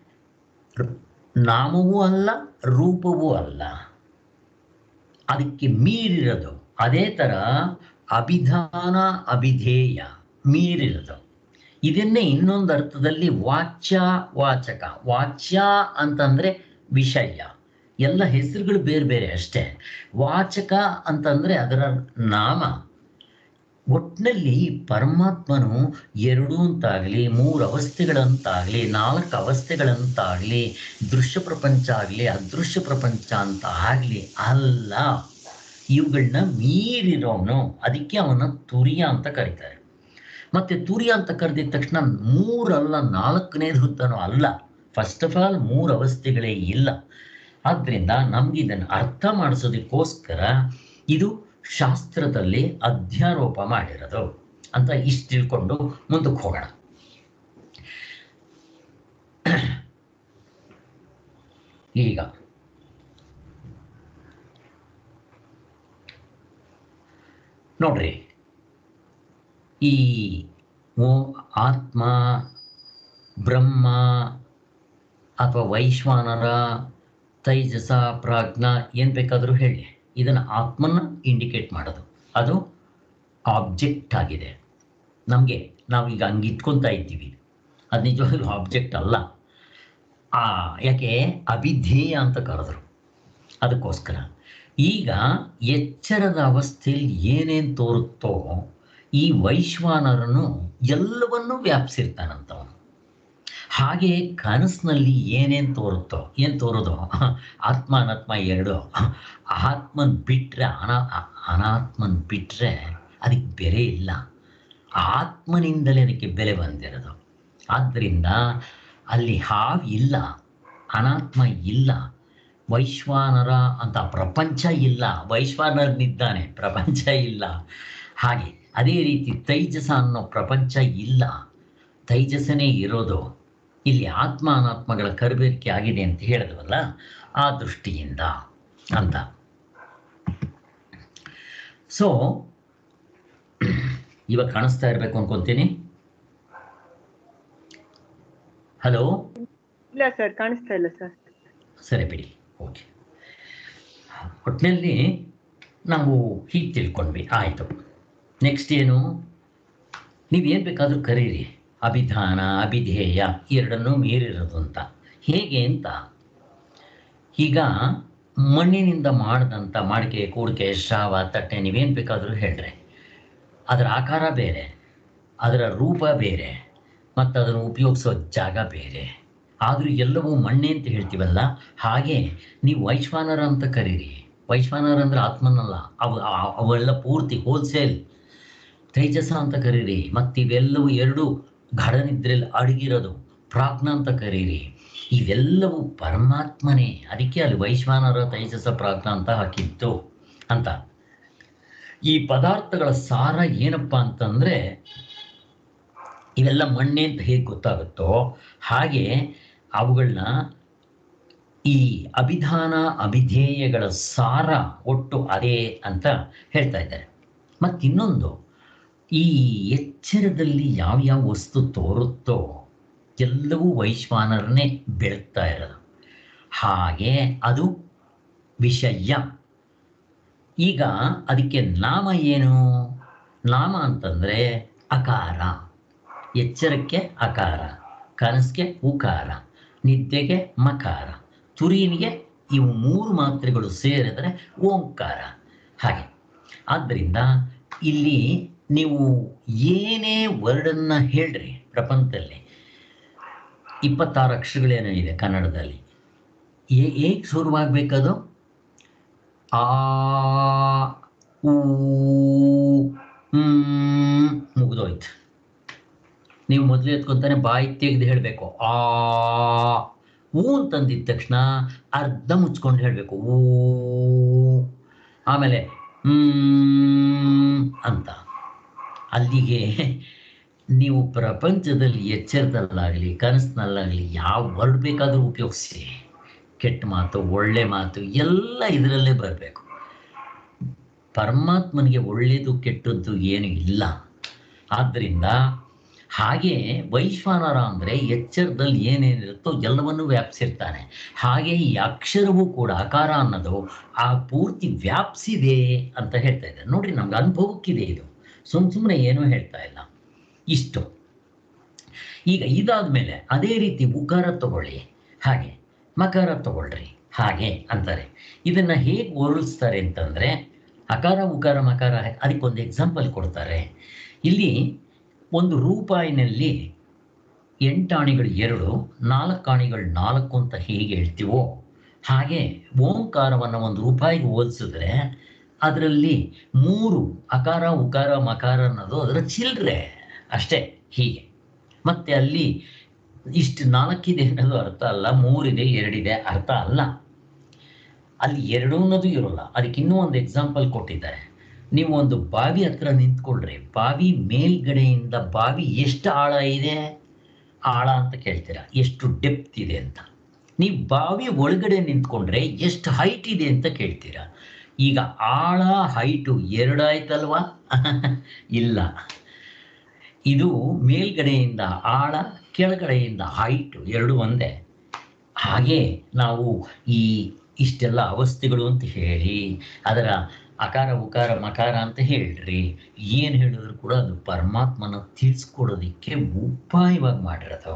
ನಾಮವೂ ಅಲ್ಲ ರೂಪವೂ ಅಲ್ಲ ಅದಕ್ಕೆ ಮೀರಿರೋದು ಅದೇ ಥರ ಅಭಿಧಾನ ಅಭಿಧೇಯ ಮೀರಿರೋದು ಇದನ್ನೇ ಇನ್ನೊಂದು ಅರ್ಥದಲ್ಲಿ ವಾಚ್ಯ ವಾಚಕ ವಾಚ್ಯ ಅಂತಂದ್ರೆ ವಿಷಯ ಎಲ್ಲ ಹೆಸರುಗಳು ಬೇರೆ ಬೇರೆ ಅಷ್ಟೇ ವಾಚಕ ಅಂತಂದ್ರೆ ಅದರ ನಾಮ ಒಟ್ಟಿನಲ್ಲಿ ಪರಮಾತ್ಮನು ಎರಡು ಅಂತಾಗಲಿ ಮೂರು ಅವಸ್ಥೆಗಳಂತಾಗಲಿ ನಾಲ್ಕು ಅವಸ್ಥೆಗಳಂತಾಗಲಿ ದೃಶ್ಯ ಪ್ರಪಂಚ ಆಗಲಿ ಅದೃಶ್ಯ ಪ್ರಪಂಚ ಅಂತ ಆಗಲಿ ಅಲ್ಲ ಇವುಗಳನ್ನ ಮೀರಿರೋನು ಅದಕ್ಕೆ ಅವನ ತುರಿಯ ಅಂತ ಕರೀತಾರೆ ಮತ್ತೆ ತುರಿಯ ಅಂತ ಕರೆದಿದ ತಕ್ಷಣ ಮೂರಲ್ಲ ನಾಲ್ಕನೇದು ಹುತ್ತನೋ ಅಲ್ಲ ಫಸ್ಟ್ ಆಫ್ ಆಲ್ ಮೂರು ಅವಸ್ಥೆಗಳೇ ಇಲ್ಲ ಆದ್ರಿಂದ ನಮ್ಗೆ ಇದನ್ನು ಅರ್ಥ ಮಾಡಿಸೋದಕ್ಕೋಸ್ಕರ ಇದು ಶಾಸ್ತ್ರದಲ್ಲಿ ಅಧ್ಯಾರೋಪ ಮಾಡಿರೋದು ಅಂತ ಇಷ್ಟು ತಿಳ್ಕೊಂಡು ಮುಂದಕ್ಕೆ ಹೋಗೋಣ ಈಗ ನೋಡ್ರಿ ಈ ಓ ಆತ್ಮ ಬ್ರಹ್ಮ ಅಥವಾ ವೈಶ್ವಾನರ ತೈಜಸ ಪ್ರಾಜ್ಞ ಏನು ಬೇಕಾದರೂ ಹೇಳಿ ಇದನ್ನು ಆತ್ಮನ ಇಂಡಿಕೇಟ್ ಮಾಡೋದು ಅದು ಆಬ್ಜೆಕ್ಟ್ ಆಗಿದೆ ನಮಗೆ ನಾವೀಗ ಹಂಗೆ ಇಟ್ಕೊತಾ ಇದ್ದೀವಿ ಅದು ನಿಜವಾಗ್ಲೂ ಆಬ್ಜೆಕ್ಟ್ ಅಲ್ಲ ಆ ಯಾಕೆ ಅಭಿಧೇಯ ಅಂತ ಕರೆದ್ರು ಅದಕ್ಕೋಸ್ಕರ ಈಗ ಎಚ್ಚರದ ಅವಸ್ಥೆಯಲ್ಲಿ ಏನೇನು ತೋರುತ್ತೋ ಈ ವೈಶ್ವಾನರನು ಎಲ್ಲವನ್ನೂ ವ್ಯಾಪಿಸಿರ್ತಾನಂತವನು ಹಾಗೆ ಕನಸಿನಲ್ಲಿ ಏನೇನು ತೋರುತ್ತೋ ಏನು ತೋರೋದು ಆತ್ಮ ಅನಾತ್ಮ ಎರಡು ಆತ್ಮನ್ ಬಿಟ್ಟರೆ ಅನಾ ಅನಾತ್ಮನ್ ಬಿಟ್ಟರೆ ಅದಕ್ಕೆ ಬೆಲೆ ಇಲ್ಲ ಆತ್ಮನಿಂದಲೇ ಅದಕ್ಕೆ ಬೆಲೆ ಬಂದಿರೋದು ಆದ್ದರಿಂದ ಅಲ್ಲಿ ಹಾವು ಇಲ್ಲ ಅನಾತ್ಮ ಇಲ್ಲ ವೈಶ್ವಾನರ ಅಂತ ಪ್ರಪಂಚ ಇಲ್ಲ ವೈಶ್ವಾನರನಿದ್ದಾನೆ ಪ್ರಪಂಚ ಇಲ್ಲ ಹಾಗೆ ಅದೇ ರೀತಿ ತೈಜಸ ಅನ್ನೋ ಪ್ರಪಂಚ ಇಲ್ಲ ತೈಜಸನೇ ಇರೋದು ಇಲ್ಲಿ ಆತ್ಮ ಅನಾತ್ಮಗಳ ಕರಬೇರಿಕೆ ಆಗಿದೆ ಅಂತ ಹೇಳಿದ್ವಲ್ಲ ಆ ದೃಷ್ಟಿಯಿಂದ ಅಂತ ಸೊ ಇವಾಗ ಕಾಣಿಸ್ತಾ ಇರಬೇಕು ಅನ್ಕೊಂತೀನಿ ಹಲೋ ಇಲ್ಲ ಸರ್ ಕಾಣಿಸ್ತಾ ಇಲ್ಲ ಸರ್ ಸರಿ ಬಿಡಿ ಓಕೆ ಒಟ್ಟಿನಲ್ಲಿ ನಾವು ಹೀಗೆ ತಿಳ್ಕೊಂಡ್ವಿ ಆಯಿತು ನೆಕ್ಸ್ಟ್ ಏನು ನೀವೇನು ಬೇಕಾದರೂ ಕರೀರಿ ಅಭಿಧಾನ ಅಭಿಧೇಯ ಎರಡನ್ನೂ ಮೀರಿರೋದು ಅಂತ ಹೇಗೆ ಅಂತ ಈಗ ಮಣ್ಣಿನಿಂದ ಮಾಡಿದಂಥ ಮಾಡಿಕೆ ಕೂಡಿಕೆ ಶ್ರಾವ ತಟ್ಟೆ ನೀವೇನು ಬೇಕಾದರೂ ಹೇಳ್ರಿ ಅದರ ಆಕಾರ ಬೇರೆ ಅದರ ರೂಪ ಬೇರೆ ಮತ್ತು ಅದನ್ನು ಉಪಯೋಗಿಸೋ ಜಾಗ ಬೇರೆ ಆದರೂ ಎಲ್ಲವೂ ಮಣ್ಣೆ ಅಂತ ಹೇಳ್ತೀವಲ್ಲ ಹಾಗೆ ನೀವು ವೈಶ್ವಾನರ ಅಂತ ಕರೀರಿ ವೈಶ್ವಾನರ ಅಂದ್ರೆ ಆತ್ಮನಲ್ಲ ಅವು ಆ- ಅವೆಲ್ಲ ಪೂರ್ತಿ ಹೋಲ್ಸೇಲ್ ತೇಜಸ ಅಂತ ಕರೀರಿ ಮತ್ತು ಇವೆಲ್ಲವೂ ಎರಡು ಘಡನಿದ್ರಲ್ಲಿ ಅಡಗಿರೋದು ಪ್ರಾಜ್ಞ ಅಂತ ಕರೀರಿ ಇವೆಲ್ಲವೂ ಪರಮಾತ್ಮನೇ ಅದಕ್ಕೆ ಅಲ್ಲಿ ವೈಶ್ವಾನರ ತೈಜಸ ಪ್ರಾಜ್ಞ ಅಂತ ಹಾಕಿತ್ತು ಅಂತ ಈ ಪದಾರ್ಥಗಳ ಸಾರ ಏನಪ್ಪ ಅಂತಂದ್ರೆ ಇವೆಲ್ಲ ಮಣ್ಣೆ ಅಂತ ಹೇಗೆ ಗೊತ್ತಾಗುತ್ತೋ ಹಾಗೆ ಅವುಗಳನ್ನ ಈ ಅಭಿಧಾನ ಅಭಿಧೇಯಗಳ ಸಾರ ಒಟ್ಟು ಅದೇ ಅಂತ ಹೇಳ್ತಾ ಇದ್ದಾರೆ ಮತ್ತಿನ್ನೊಂದು ಈ ಎಚ್ಚರದಲ್ಲಿ ಯಾವ್ಯಾವ ವಸ್ತು ತೋರುತ್ತೋ ಎಲ್ಲವೂ ವೈಶ್ವಾನರನ್ನೇ ಬೆಳಗ್ತಾ ಇರೋದು ಹಾಗೆ ಅದು ವಿಷಯ ಈಗ ಅದಕ್ಕೆ ನಾಮ ಏನು ನಾಮ ಅಂತಂದರೆ ಅಕಾರ ಎಚ್ಚರಕ್ಕೆ ಅಕಾರ ಕನಸಿಗೆ ಉಕಾರ ನಿದ್ದೆಗೆ ಮಕಾರ ತುರಿನಿಗೆ ಇವು ಮೂರು ಮಾತ್ರೆಗಳು ಸೇರಿದರೆ ಓಂಕಾರ ಹಾಗೆ ಆದ್ದರಿಂದ ಇಲ್ಲಿ ನೀವು ಏನೇ ವರ್ಡನ್ನು ಹೇಳ್ರಿ ಪ್ರಪಂಚದಲ್ಲಿ ಇಪ್ಪತ್ತಾರು ಅಕ್ಷರಗಳೇನೋ ಇದೆ ಕನ್ನಡದಲ್ಲಿ ಹೇ- ಹೇಗೆ ಶುರುವಾಗಬೇಕದು ಆ ಊ ಹ್ಮ್, ಮುಗ್ದೋಯ್ತು ನೀವು ಮೊದಲು ಎತ್ಕೊಂತಾನೆ ಬಾಯಿ ತೆಗೆದು ಹೇಳಬೇಕು ಆ ಊ ಅಂತಂದಿದ ತಕ್ಷಣ ಅರ್ಧ ಮುಚ್ಕೊಂಡು ಹೇಳಬೇಕು ಊ ಆಮೇಲೆ ಹ್ಮ್ ಅಂತ ಅಲ್ಲಿಗೆ ನೀವು ಪ್ರಪಂಚದಲ್ಲಿ ಎಚ್ಚರದಲ್ಲಾಗಲಿ ಕನಸಿನಲ್ಲಾಗಲಿ ಯಾವ ವರ್ಡ್ ಬೇಕಾದರೂ ಉಪಯೋಗಿಸಿ ಕೆಟ್ಟ ಮಾತು ಒಳ್ಳೆ ಮಾತು ಎಲ್ಲ ಇದರಲ್ಲೇ ಬರಬೇಕು ಪರಮಾತ್ಮನಿಗೆ ಒಳ್ಳೆಯದು ಕೆಟ್ಟದ್ದು ಏನು ಇಲ್ಲ ಆದ್ದರಿಂದ ಹಾಗೆ ವೈಶ್ವಾನರ ಅಂದರೆ ಎಚ್ಚರದಲ್ಲಿ ಏನೇನಿರುತ್ತೋ ಎಲ್ಲವನ್ನೂ ವ್ಯಾಪಿಸಿರ್ತಾನೆ ಹಾಗೆ ಈ ಅಕ್ಷರವೂ ಕೂಡ ಅಕಾರ ಅನ್ನೋದು ಆ ಪೂರ್ತಿ ವ್ಯಾಪಿಸಿದೆ ಅಂತ ಹೇಳ್ತಾ ಇದ್ದಾರೆ ನೋಡ್ರಿ ನಮ್ಗೆ ಅನುಭವಕ್ಕಿದೆ ಇದು ಸುಮ್ ಸುಮ್ಮನೆ ಏನೂ ಹೇಳ್ತಾ ಇಲ್ಲ ಇಷ್ಟು ಈಗ ಇದಾದ ಮೇಲೆ ಅದೇ ರೀತಿ ಉಕಾರ ತಗೊಳ್ಳಿ ಹಾಗೆ ಮಕಾರ ತಗೊಳ್ರಿ ಹಾಗೆ ಅಂತಾರೆ ಇದನ್ನ ಹೇಗೆ ಹೋಲಿಸ್ತಾರೆ ಅಂತಂದ್ರೆ ಅಕಾರ ಉಕಾರ ಮಕಾರ ಅದಕ್ಕೊಂದು ಎಕ್ಸಾಂಪಲ್ ಕೊಡ್ತಾರೆ ಇಲ್ಲಿ ಒಂದು ರೂಪಾಯಿನಲ್ಲಿ ಎಂಟಾಣಿಗಳು ಎರಡು ನಾಲ್ಕು ಆಣಿಗಳು ನಾಲ್ಕು ಅಂತ ಹೇಗೆ ಹೇಳ್ತೀವೋ ಹಾಗೆ ಓಂಕಾರವನ್ನು ಒಂದು ರೂಪಾಯಿಗೆ ಹೋಲಿಸಿದ್ರೆ ಅದರಲ್ಲಿ ಮೂರು ಅಕಾರ ಉಕಾರ ಮಕಾರ ಅನ್ನೋದು ಅದರ ಚಿಲ್ಲರೆ ಅಷ್ಟೇ ಹೀಗೆ ಮತ್ತೆ ಅಲ್ಲಿ ಇಷ್ಟು ನಾಲ್ಕಿದೆ ಅನ್ನೋದು ಅರ್ಥ ಅಲ್ಲ ಮೂರಿದೆ ಎರಡಿದೆ ಅರ್ಥ ಅಲ್ಲ ಅಲ್ಲಿ ಎರಡು ಅನ್ನೋದು ಇರೋಲ್ಲ ಅದಕ್ಕೆ ಇನ್ನೂ ಒಂದು ಎಕ್ಸಾಂಪಲ್ ಕೊಟ್ಟಿದ್ದಾರೆ ನೀವು ಒಂದು ಬಾವಿ ಹತ್ರ ನಿಂತ್ಕೊಳ್ರಿ ಬಾವಿ ಮೇಲ್ಗಡೆಯಿಂದ ಬಾವಿ ಎಷ್ಟು ಆಳ ಇದೆ ಆಳ ಅಂತ ಕೇಳ್ತೀರಾ ಎಷ್ಟು ಡೆಪ್ತ್ ಇದೆ ಅಂತ ನೀವು ಬಾವಿ ಒಳಗಡೆ ನಿಂತ್ಕೊಂಡ್ರೆ ಎಷ್ಟು ಹೈಟ್ ಇದೆ ಅಂತ ಕೇಳ್ತೀರಾ ಈಗ ಆಳ ಹೈಟು ಎರಡಾಯ್ತಲ್ವಾ ಇಲ್ಲ ಇದು ಮೇಲ್ಗಡೆಯಿಂದ ಆಳ ಕೆಳಗಡೆಯಿಂದ ಹೈಟು ಎರಡು ಒಂದೇ ಹಾಗೆ ನಾವು ಈ ಇಷ್ಟೆಲ್ಲ ಅವಸ್ಥೆಗಳು ಅಂತ ಹೇಳಿ ಅದರ ಅಕಾರ ಉಕಾರ ಮಕಾರ ಅಂತ ಹೇಳ್ರಿ ಏನು ಹೇಳಿದ್ರು ಕೂಡ ಅದು ಪರಮಾತ್ಮನ ತಿಳಿಸ್ಕೊಡೋದಿಕ್ಕೆ ಉಪಾಯವಾಗಿ ಮಾಡಿರೋದು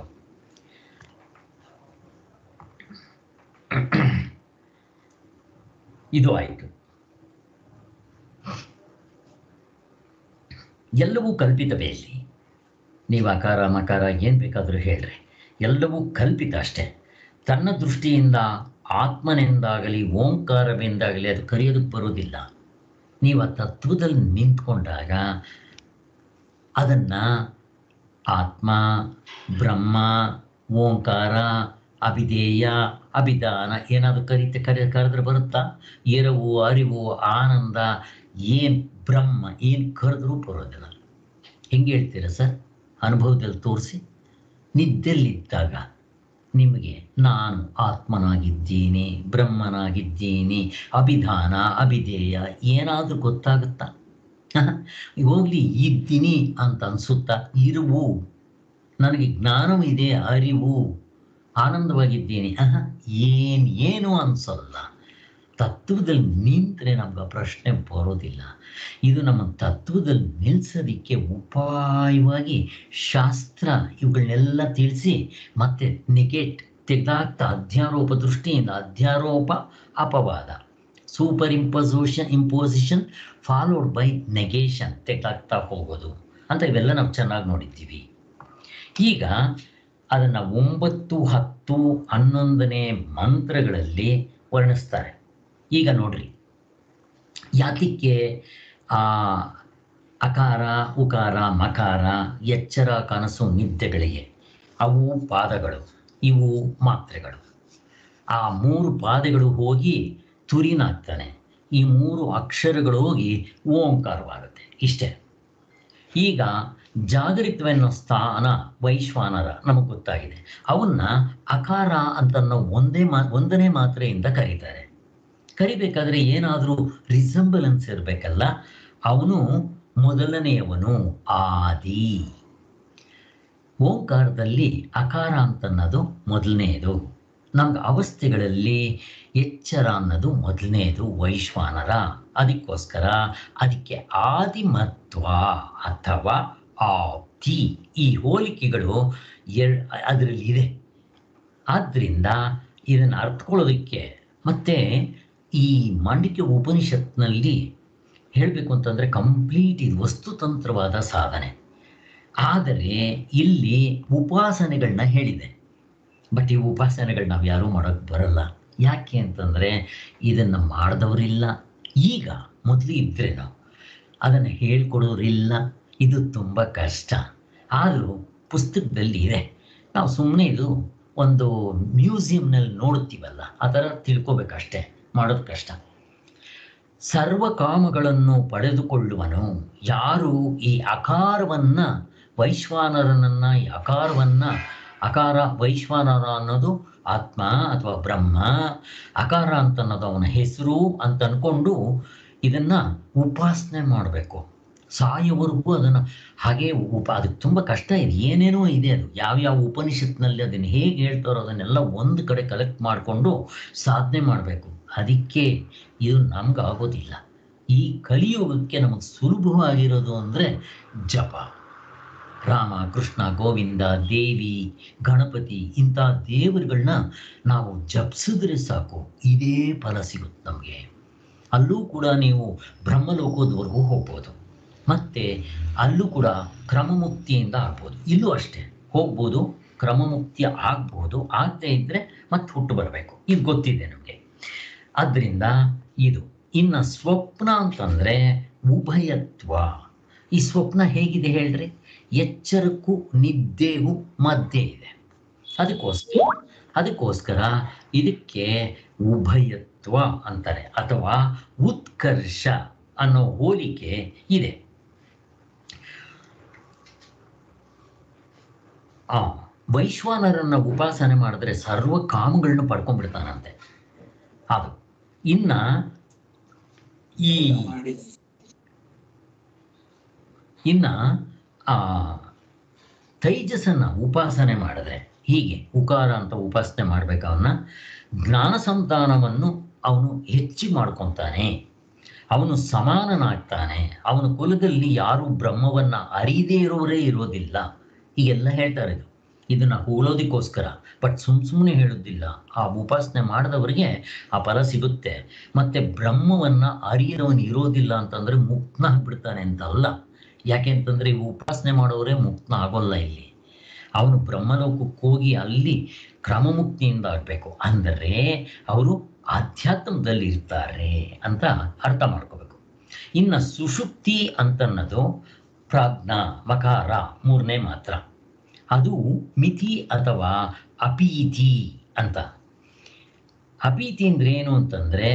ಇದು ಆಯಿತು ಎಲ್ಲವೂ ಕಲ್ಪಿತವೇ ಇಲ್ಲಿ ನೀವು ಅಕಾರ ಮಕಾರ ಏನು ಬೇಕಾದರೂ ಹೇಳ್ರಿ ಎಲ್ಲವೂ ಕಲ್ಪಿತ ಅಷ್ಟೇ ತನ್ನ ದೃಷ್ಟಿಯಿಂದ ಆತ್ಮನೆಂದಾಗಲಿ ಓಂಕಾರವೆಂದಾಗಲಿ ಅದು ಕರೆಯೋದಕ್ಕೆ ಬರೋದಿಲ್ಲ ನೀವು ಆ ತತ್ವದಲ್ಲಿ ನಿಂತ್ಕೊಂಡಾಗ ಅದನ್ನು ಆತ್ಮ ಬ್ರಹ್ಮ ಓಂಕಾರ ಅಭಿಧೇಯ ಅಭಿಧಾನ ಏನಾದರೂ ಕರೀತೆ ಕರೆ ಕರೆದ್ರೆ ಬರುತ್ತಾ ಎರವು ಅರಿವು ಆನಂದ ಏನು ಬ್ರಹ್ಮ ಏನು ಕರೆದ್ರೂ ಬರೋದಿಲ್ಲ ಹೆಂಗೆ ಹೇಳ್ತೀರಾ ಸರ್ ಅನುಭವದಲ್ಲಿ ತೋರಿಸಿ ನಿದ್ದೆಲ್ಲಿದ್ದಾಗ ನಿಮಗೆ ನಾನು ಆತ್ಮನಾಗಿದ್ದೀನಿ ಬ್ರಹ್ಮನಾಗಿದ್ದೀನಿ ಅಭಿಧಾನ ಅಭಿಧೇಯ ಏನಾದರೂ ಗೊತ್ತಾಗುತ್ತಾ ಹೋಗ್ಲಿ ಇದ್ದೀನಿ ಅಂತ ಅನ್ಸುತ್ತಾ ಇರುವು ನನಗೆ ಜ್ಞಾನವಿದೆ ಅರಿವು ಆನಂದವಾಗಿದ್ದೀನಿ ಆಹಾ ಏನು ಏನು ಅನ್ಸಲ್ಲ ತತ್ವದಲ್ಲಿ ನಿಂತರೆ ನಮ್ಗೆ ಆ ಪ್ರಶ್ನೆ ಬರೋದಿಲ್ಲ ಇದು ನಮ್ಮ ತತ್ವದಲ್ಲಿ ನಿಲ್ಸೋದಿಕ್ಕೆ ಉಪಾಯವಾಗಿ ಶಾಸ್ತ್ರ ಇವುಗಳನ್ನೆಲ್ಲ ತಿಳಿಸಿ ಮತ್ತೆ ನೆಗೆಟ್ ತೆಗೆದಾಕ್ತಾ ಅಧ್ಯಾರೋಪ ದೃಷ್ಟಿಯಿಂದ ಅಧ್ಯಾರೋಪ ಅಪವಾದ superimposition imposition followed by negation ತೆಗೆದಾಕ್ತಾ ಹೋಗೋದು ಅಂತ ಇವೆಲ್ಲ ನಾವು ಚೆನ್ನಾಗಿ ನೋಡಿದ್ದೀವಿ ಈಗ ಅದನ್ನು ಒಂಬತ್ತು ಹತ್ತು ಹನ್ನೊಂದನೇ ಮಂತ್ರಗಳಲ್ಲಿ ವರ್ಣಿಸ್ತಾರೆ ಈಗ ನೋಡ್ರಿ ಯಾತಕ್ಕೆ ಆ ಅಕಾರ ಉಕಾರ ಮಕಾರ ಎಚ್ಚರ ಕನಸು ನಿದ್ದೆಗಳಿಗೆ ಅವು ಪಾದಗಳು ಇವು ಮಾತ್ರೆಗಳು ಆ ಮೂರು ಪಾದಗಳು ಹೋಗಿ ತುರಿನಾಗ್ತಾನೆ ಈ ಮೂರು ಅಕ್ಷರಗಳು ಹೋಗಿ ಓಂಕಾರವಾಗುತ್ತೆ ಇಷ್ಟೇ ಈಗ ಜಾಗರಿತವೆನ್ನೋ ಸ್ಥಾನ ವೈಶ್ವಾನರ ನಮಗೆ ಗೊತ್ತಾಗಿದೆ ಅವನ್ನ ಅಕಾರ ಅಂತ ನಾವು ಒಂದೇ ಮಾ ಒಂದನೇ ಮಾತ್ರೆಯಿಂದ ಕರೀತಾರೆ ಕರಿಬೇಕಾದ್ರೆ ಏನಾದರೂ ರಿಸಂಬಲೆನ್ಸ್ ಇರಬೇಕಲ್ಲ ಅವನು ಮೊದಲನೆಯವನು ಆದಿ ಓಂಕಾರದಲ್ಲಿ ಅಕಾರ ಅಂತನ್ನೋದು ಮೊದಲನೆಯದು ನಮ್ಗೆ ಅವಸ್ಥೆಗಳಲ್ಲಿ ಎಚ್ಚರ ಅನ್ನೋದು ಮೊದಲನೆಯದು ವೈಶ್ವಾನರ ಅದಕ್ಕೋಸ್ಕರ ಅದಕ್ಕೆ ಆದಿಮತ್ವ ಅಥವಾ ಆಪ್ತಿ ಈ ಹೋಲಿಕೆಗಳು ಎರ್ ಅದರಲ್ಲಿ ಇದೆ ಆದ್ದರಿಂದ ಇದನ್ನು ಅರ್ಥಕೊಳ್ಳೋದಕ್ಕೆ ಮತ್ತೆ ಈ ಮಾಂಡಿಕ್ಯ ಉಪನಿಷತ್ನಲ್ಲಿ ಹೇಳಬೇಕು ಅಂತಂದರೆ ಕಂಪ್ಲೀಟ್ ಇದು ವಸ್ತುತಂತ್ರವಾದ ಸಾಧನೆ ಆದರೆ ಇಲ್ಲಿ ಉಪಾಸನೆಗಳನ್ನ ಹೇಳಿದೆ ಬಟ್ ಈ ಉಪಾಸನೆಗಳು ನಾವು ಯಾರೂ ಮಾಡೋಕ್ಕೆ ಬರಲ್ಲ ಯಾಕೆ ಅಂತಂದರೆ ಇದನ್ನು ಮಾಡಿದವರಿಲ್ಲ ಈಗ ಮೊದಲು ಇದ್ದರೆ ನಾವು ಅದನ್ನು ಹೇಳ್ಕೊಡೋರಿಲ್ಲ ಇದು ತುಂಬ ಕಷ್ಟ ಆದರೂ ಪುಸ್ತಕದಲ್ಲಿ ಇದೆ ನಾವು ಸುಮ್ಮನೆ ಇದು ಒಂದು ಮ್ಯೂಸಿಯಂನಲ್ಲಿ ನೋಡ್ತೀವಲ್ಲ ಆ ಥರ ತಿಳ್ಕೊಬೇಕಷ್ಟೇ ಮಾಡೋದು ಕಷ್ಟ ಸರ್ವ ಕಾಮಗಳನ್ನು ಪಡೆದುಕೊಳ್ಳುವನು ಯಾರು ಈ ಅಕಾರವನ್ನ ವೈಶ್ವಾನರನನ್ನ ಈ ಅಕಾರವನ್ನ ಅಕಾರ ವೈಶ್ವಾನರ ಅನ್ನೋದು ಆತ್ಮ ಅಥವಾ ಬ್ರಹ್ಮ ಅಕಾರ ಅಂತ ಅನ್ನೋದು ಅವನ ಹೆಸರು ಅಂತ ಅನ್ಕೊಂಡು ಇದನ್ನ ಉಪಾಸನೆ ಮಾಡಬೇಕು ಸಾಯೋವರೆಗೂ ಅದನ್ನು ಹಾಗೆ ಉಪ ಅದಕ್ಕೆ ತುಂಬ ಕಷ್ಟ ಇದೆ ಏನೇನೋ ಇದೆ ಅದು ಯಾವ್ಯಾವ ಉಪನಿಷತ್ನಲ್ಲಿ ಅದನ್ನು ಹೇಗೆ ಹೇಳ್ತಾರೋ ಅದನ್ನೆಲ್ಲ ಒಂದು ಕಡೆ ಕಲೆಕ್ಟ್ ಮಾಡಿಕೊಂಡು ಸಾಧನೆ ಮಾಡಬೇಕು ಅದಕ್ಕೆ ಇದು ನಮ್ಗೆ ಆಗೋದಿಲ್ಲ ಈ ಕಲಿಯುಗಕ್ಕೆ ನಮಗೆ ಸುಲಭವಾಗಿರೋದು ಅಂದರೆ ಜಪ ರಾಮ ಕೃಷ್ಣ ಗೋವಿಂದ ದೇವಿ ಗಣಪತಿ ಇಂಥ ದೇವರುಗಳನ್ನ ನಾವು ಜಪಿಸಿದ್ರೆ ಸಾಕು ಇದೇ ಫಲ ಸಿಗುತ್ತೆ ನಮಗೆ ಅಲ್ಲೂ ಕೂಡ ನೀವು ಬ್ರಹ್ಮಲೋಕದವರೆಗೂ ಹೋಗ್ಬೋದು ಮತ್ತೆ ಅಲ್ಲೂ ಕೂಡ ಕ್ರಮಮುಕ್ತಿಯಿಂದ ಆಗ್ಬೋದು ಇಲ್ಲೂ ಅಷ್ಟೇ ಹೋಗ್ಬೋದು ಕ್ರಮಮುಕ್ತಿ ಆಗ್ಬೋದು ಆಗದೆ ಇದ್ದರೆ ಮತ್ತೆ ಹುಟ್ಟು ಬರಬೇಕು ಇದು ಗೊತ್ತಿದೆ ನಮಗೆ ಆದ್ದರಿಂದ ಇದು ಇನ್ನು ಸ್ವಪ್ನ ಅಂತಂದರೆ ಉಭಯತ್ವ ಈ ಸ್ವಪ್ನ ಹೇಗಿದೆ ಹೇಳ್ರಿ ಎಚ್ಚರಕ್ಕೂ ನಿದ್ದೆಗೂ ಮಧ್ಯೆ ಇದೆ ಅದಕ್ಕೋಸ್ಕರ ಅದಕ್ಕೋಸ್ಕರ ಇದಕ್ಕೆ ಉಭಯತ್ವ ಅಂತಾರೆ ಅಥವಾ ಉತ್ಕರ್ಷ ಅನ್ನೋ ಹೋಲಿಕೆ ಇದೆ ಆ ವೈಶ್ವಾನರನ್ನ ಉಪಾಸನೆ ಮಾಡಿದ್ರೆ ಸರ್ವ ಕಾಮಗಳನ್ನ ಪಡ್ಕೊಂಡ್ಬಿಡ್ತಾನಂತೆ ಅದು ಇನ್ನ ಈ ಇನ್ನ ಆ ತೈಜಸನ್ನ ಉಪಾಸನೆ ಮಾಡಿದ್ರೆ ಹೀಗೆ ಉಕಾರ ಅಂತ ಉಪಾಸನೆ ಮಾಡ್ಬೇಕು ಅವನ್ನ ಜ್ಞಾನ ಸಂತಾನವನ್ನು ಅವನು ಹೆಚ್ಚಿ ಮಾಡ್ಕೊತಾನೆ ಅವನು ಸಮಾನನಾಗ್ತಾನೆ ಅವನ ಕುಲದಲ್ಲಿ ಯಾರು ಬ್ರಹ್ಮವನ್ನ ಅರಿಯದೇ ಇರೋರೇ ಇರೋದಿಲ್ಲ ಹೀಗೆಲ್ಲ ಹೇಳ್ತಾರೆ ಇದು ಇದನ್ನ ಹೋಲೋದಕ್ಕೋಸ್ಕರ ಬಟ್ ಸುಮ್ ಸುಮ್ಮನೆ ಹೇಳೋದಿಲ್ಲ ಆ ಉಪಾಸನೆ ಮಾಡಿದವರಿಗೆ ಆ ಫಲ ಸಿಗುತ್ತೆ ಮತ್ತೆ ಬ್ರಹ್ಮವನ್ನ ಅರಿಯರೋನು ಇರೋದಿಲ್ಲ ಅಂತಂದ್ರೆ ಮುಕ್ತನಾಗ್ಬಿಡ್ತಾನೆ ಅಂತ ಅಲ್ಲ ಯಾಕೆ ಅಂತಂದ್ರೆ ಈ ಉಪಾಸನೆ ಮಾಡೋರೇ ಮುಕ್ತನ ಆಗೋಲ್ಲ ಇಲ್ಲಿ ಅವನು ಬ್ರಹ್ಮಲೋಕಕ್ಕೆ ಹೋಗಿ ಅಲ್ಲಿ ಕ್ರಮಮುಕ್ತಿಯಿಂದ ಆಗಬೇಕು ಅಂದರೆ ಅವರು ಆಧ್ಯಾತ್ಮದಲ್ಲಿ ಇರ್ತಾರೆ ಅಂತ ಅರ್ಥ ಮಾಡ್ಕೋಬೇಕು ಇನ್ನು ಸುಷುಪ್ತಿ ಅಂತನ್ನೋದು ಪ್ರಾಜ್ಞಾ ಮಕಾರ ಮೂರನೇ ಮಾತ್ರ ಅದು ಮಿತಿ ಅಥವಾ ಅಪೀತಿ ಅಂತ ಅಪೀತಿ ಅಂದ್ರೆ ಏನು ಅಂತಂದ್ರೆ